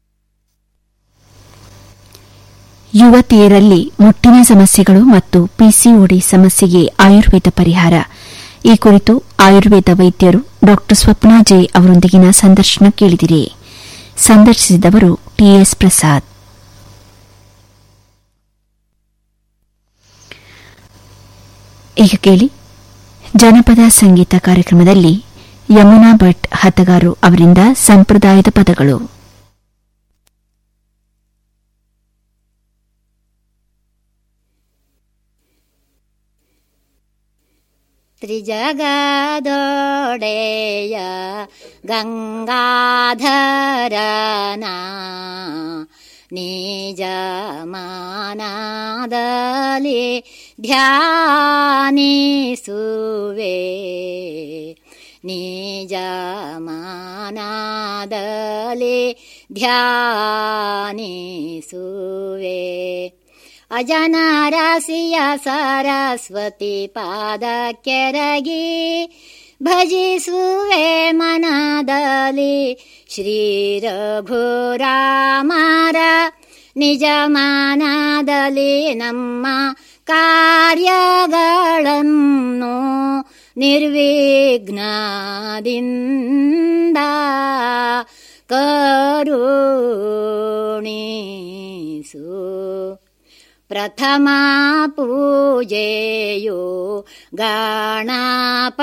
ಯುವತಿಯರಲ್ಲಿ ಮುಟ್ಟಿನ ಸಮಸ್ಯೆಗಳು ಮತ್ತು ಪಿಸಿಒಡಿ ಸಮಸ್ಯೆಗೆ ಆಯುರ್ವೇದ ಪರಿಹಾರ ಈ ಕುರಿತು ಆಯುರ್ವೇದ ವೈದ್ಯರು ಡಾ ಸ್ವಪ್ನಾ ಜೆ ಅವರೊಂದಿಗಿನ ಸಂದರ್ಶನ ಕೇಳಿದಿರಿ ಸಂದರ್ಶಿಸಿದವರು ಟಿಎಸ್ ಪ್ರಸಾದ್ ಈಗ ಕೇಳಿ ಜನಪದ ಸಂಗೀತ ಕಾರ್ಯಕ್ರಮದಲ್ಲಿ ಯಮುನಾ ಭಟ್ ಹತಗಾರು ಅವರಿಂದ ಸಂಪ್ರದಾಯದ ಪದಗಳು ತ್ರಿಜಗದೊಡೆಯ ಗಂಗಾಧರನ ನಿಜ ಮಾನದಲ್ಲಿ ಧ್ಯಾನಿಸುವೆ ನಿಜ ಮಾನದಲ್ಲಿ ಧ್ಯಾನಿಸುವೆ ಅಜನರಾಸಿಯ ಸರಸ್ವತಿ ಪಾದ ಕೆರಗಿ ಭಜಿಸುವೆ ಮನದಲ್ಲಿ ಶ್ರೀ ರಘುರಾಮರ ನಿಜ ಮನದಲ್ಲಿ ನಮ್ಮ ಕಾರ್ಯಗಳನ್ನು ನಿರ್ವಿಘ್ನದಿಂದ ಕರುಣಿಸು ಪ್ರಥಮ ಪೂಜೆಯು ಗಣಪತಿಗೆ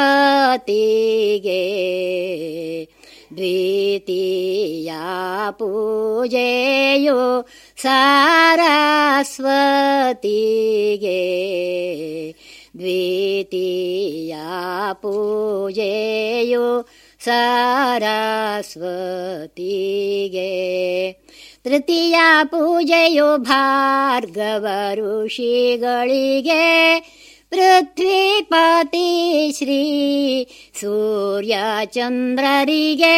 ದ್ವಿತೀಯ ಪೂಜೆಯು ಸರಸ್ವತಿಗೆ ದ್ವಿತೀಯ ಪೂಜೆಯು ಸರಸ್ವತಿಗೆ ತೃತೀಯ ಪೂಜೆಯು ಭಾರ್ಗವ ಋಷಿಗಳಿಗೆ ಪೃಥ್ವಿಪತಿ ಶ್ರೀ ಸೂರ್ಯಚಂದ್ರರಿಗೆ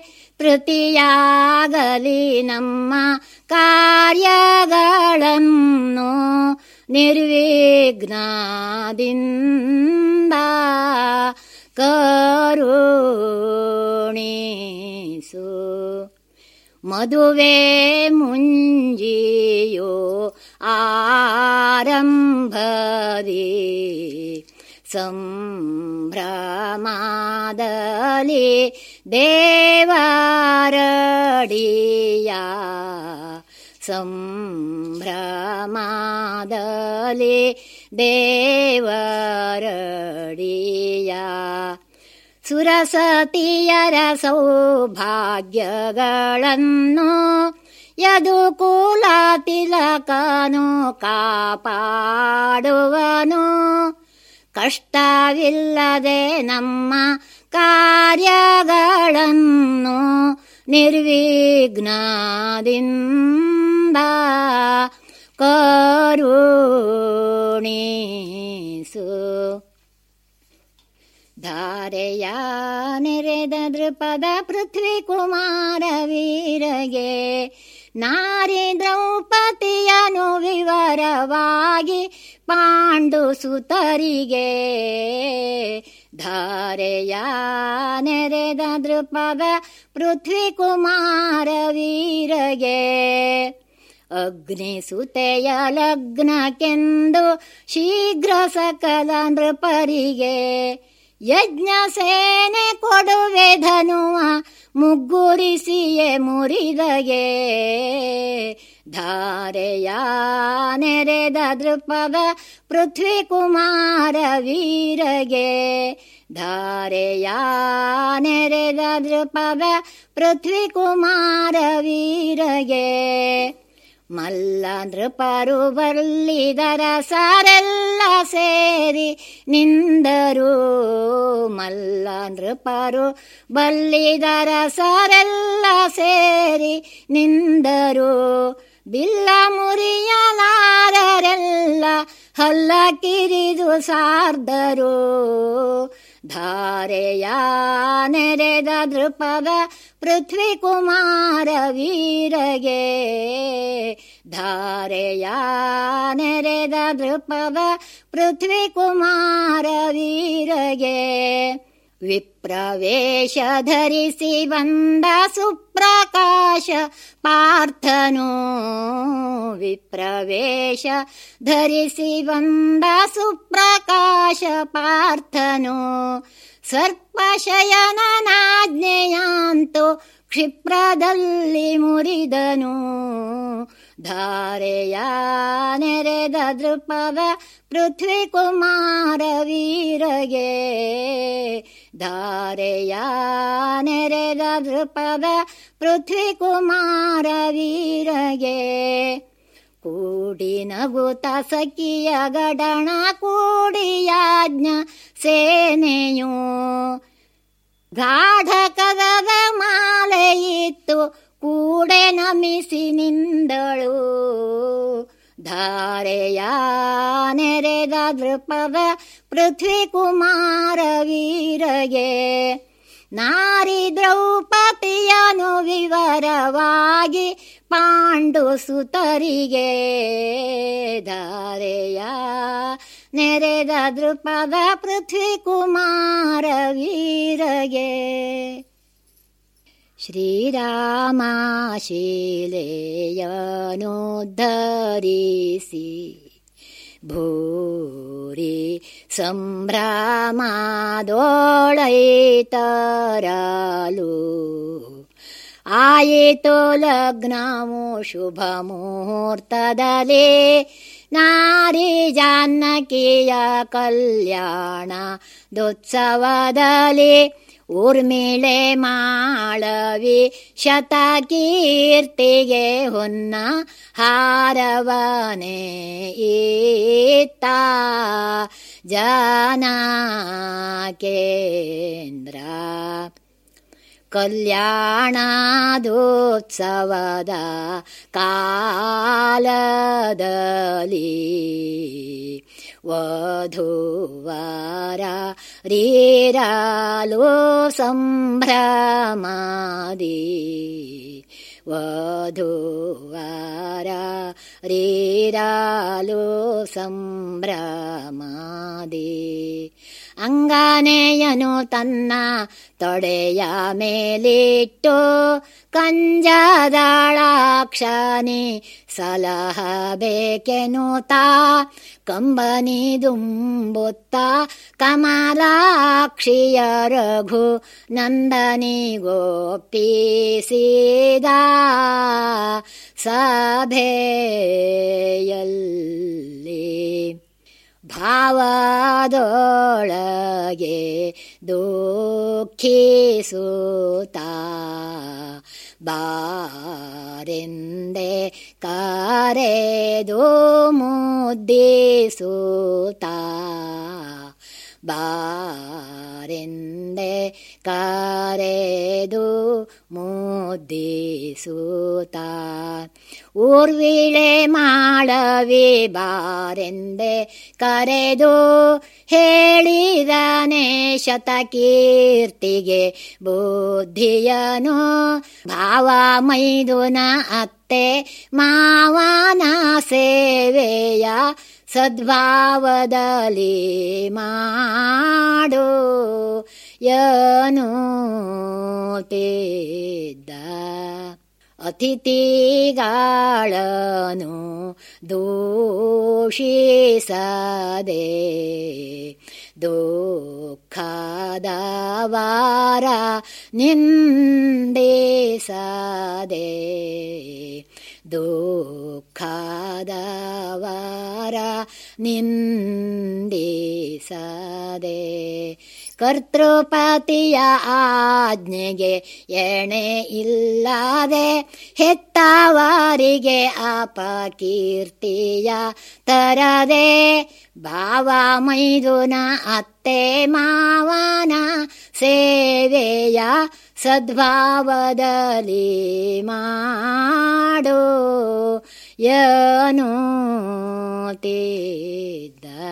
ತೃತೀಯಾಗಲಿ ನಮ್ಮ ಕಾರ್ಯಗಳನ್ನು ನಿರ್ವಿಘ್ನದಿಂದ ಕರುಣಿಸು ಮದುವೆ ಮುಂಜಿಯೋ ಆರಂಭದಿ ಸಂಭ್ರಮಾದಲಿ ದೇವರಡಿಯ ಸಂಭ್ರಮಾದಲಿ ದೇವರಡಿಯ ಸುರಸತಿಯರ ಸೌಭಾಗ್ಯಗಳನ್ನು ಯದುಕುಲ ತಿಲಕನು ಕಾಪಾಡುವನು ಕಷ್ಟವಿಲ್ಲದೆ ನಮ್ಮ ಕಾರ್ಯಗಳನ್ನು ನಿರ್ವಿಘ್ನದಿಂದ ಕರುಣಿಸು ಧಾರೆಯ ನೆರೆದ ದೃಪದ ಪೃಥ್ವಿ ಕುಮಾರ ವೀರಗೆ ನಾರಿ ದ್ರೌಪದಿಯನು ವಿವರವಾಗಿ ಪಾಂಡು ಸುತರಿಗೆ ಧಾರೆಯ ನೆರೆದ ದೃಪದ ಪೃಥ್ವಿ ಕುಮಾರ ವೀರಗೆ ಅಗ್ನಿಸುತೆಯ ಲಗ್ನಕ್ಕೆಂದು ಶೀಘ್ರ ಸಕಲ ನೃಪರಿಗೆ ಯಜ್ಞ ಸೇನೆ ಕೊಡುವೆ ಧನುವ ಮುಗ್ಗುರಿಸಿಯೇ ಮುರಿದಗೆ ಧಾರೆಯ ನೆರೆದ ದೃಪದ ಪೃಥ್ವಿ ಕುಮಾರ ವೀರಗೆ ಧಾರೆಯ ನೆರೆದ ದೃಪದ ಪೃಥ್ವಿ ಕುಮಾರ ವೀರಗೆ ಮಲ್ಲ ನೃಪರು ಬಲ್ಲಿದರ ಸಾರೆಲ್ಲ ಸೇರಿ ನಿಂದರು ಮಲ್ಲ ನೃಪರು ಬಲ್ಲಿದರ ಸಾರೆಲ್ಲ ಸೇರಿ ನಿಂದರು ಬಿಲ್ಲ ಮುರಿಯಲಾರರೆಲ್ಲ ಹಲ್ಲ ಕಿರಿದು ಸಾರ್ದರು ಧಾರೆಯ ನೆರೆದ ದೃಪದ ಪೃಥ್ವಿ ಕುಮಾರ ವೀರಗೆ ಧಾರೆಯ ನೆರೆದ ದೃಪದ ಪೃಥ್ವಿ ಕುಮಾರ ವೀರಗೆ ವಿಪ್ರವೇಶ ಧರಿಸಿ ಬಂದ ಸುಪ್ರಕಾಶ ಪಾರ್ಥನು ವಿಪ್ರವೇಶ ಧರಿಸಿ ಬಂದ ಸುಪ್ರಕಾಶ ಪಾರ್ಥನು ಸರ್ಪಶಯನಾಜ್ಞೆಯಾಂತು ಕ್ಷಿಪ್ರದಲ್ಲಿ ಮುರಿದನು ಧಾರೆಯ ನೆರೆದ ದೃಪದ ಪೃಥ್ವಿ ಕುಮಾರ ವೀರಗೆ ಧಾರೆಯ ನೆರೆದ ದೃಪದ ಪೃಥ್ವಿ ಕುಮಾರ ವೀರಗೆ ಕೂಡಿ ನಗುತ ಸಖಿಯ ಗಡಣ ಕೂಡಿಯಾಜ್ಞ ಸೇನೆಯು ಗಾಢ ಕದದ ಮಾಲೆಯಿತ್ತು ಕೂಡೆ ನಮಿಸಿ ನಿಂದಳು ಧಾರೆಯ ನೆರೆದ ದೃಪದ ಪೃಥ್ವಿ ಕುಮಾರ ವೀರಗೆ ನಾರಿ ದ್ರೌಪದಿಯನು ವಿವರವಾಗಿ ಪಾಂಡು ಸುತರಿಗೆ ಧಾರೆಯ ನೆರೆದ ದೃಪದ ಪೃಥ್ವಿ ಕುಮಾರ ವೀರಗೆ ಶ್ರೀರಾಮ ಶೀಲೆಯನುದ್ಧರಿಸಿ ಭೂರಿ ಸಂಭ್ರಮದೋಳೈತರಲು ಆಯಿತು ಲಗ್ನವು ಶುಭ ಮುಹೂರ್ತದಲ್ಲಿ ನಾರಿ ಜಾನಕಿಯ ಕಲ್ಯಾಣ ದೋತ್ಸವದಲ್ಲಿ ಊರ್ಮಿಳೆ ಮಾಳವಿ ಶತಕೀರ್ತಿಗೆ ಹೊನ್ನ ಹಾರವನೆ ಈತ ಜನ ಕೇಂದ್ರ ಕಲ್ಯಾಣದೋತ್ಸವದ ಕಾಲದಲ್ಲಿ ವಧುವರ ರೀರಾಲೋ ಸಂಭ್ರಮಾದಿ ವಧುವರ ರೀರಾಲೋ ಸಂಭ್ರಮಾದಿ ಅಂಗಾನೆಯನು ತನ್ನ ತೊಡೆಯ ಮೇಲಿಟ್ಟು ಕಂಜದಾಳಾಕ್ಷನಿ ಸಲಹಬೇಕೆನುತಾ ಕಂಬನಿ ದುಂಬುತ್ತ ಕಮಲಾಕ್ಷಿಯ ರಘು ನಂದನಿ ಗೋಪಿಸಿದ ಸಭೆಯಲ್ಲಿ ಭಾವದೊಳಗೆ ದುಃಖಿಸುತ್ತ ಬಾರೆಂದೆ ಕರೆದು ಮುದ್ದಿಸುತ್ತ ಬಾರೆಂದೆ ಕರೆದು ಮುದ್ದಿಸೂತ ಊರ್ವಿಳೆ ಮಾಡವಿ ಬಾರೆಂದೆ ಕರೆದು ಹೇಳಿದನೆ ಶತಕೀರ್ತಿಗೆ ಬುದ್ಧಿಯನು ಭಾವ ಮೈದುನ ಅತ್ತೆ ಮಾವನ ಸೇವೆಯ ಸದ್ಭಾವದಲ್ಲಿ ಮಾಡು ಯನು ತೇದ್ದ ಅತಿಥಿಗಾಳನು ದೂಷಿಸದೆ ದುಃಖದ ವಾರ ನಿಂದಿಸದೆ ದುಃಖದ ವಾರ ನಿಂದಿಸದೆ ಕರ್ತೃಪತಿಯ ಆಜ್ಞೆಗೆ ಎಣೆ ಇಲ್ಲದೆ ಹೆತ್ತವರಿಗೆ ಅಪಕೀರ್ತಿಯ ತರದೆ ಭಾವ ಮೈದುನ ಅತ್ತೆ ಮಾವನ ಸೇವೆಯ ಸದ್ಭಾವದಲ್ಲಿ ಮಾಡೋ ಯನು ತೇದ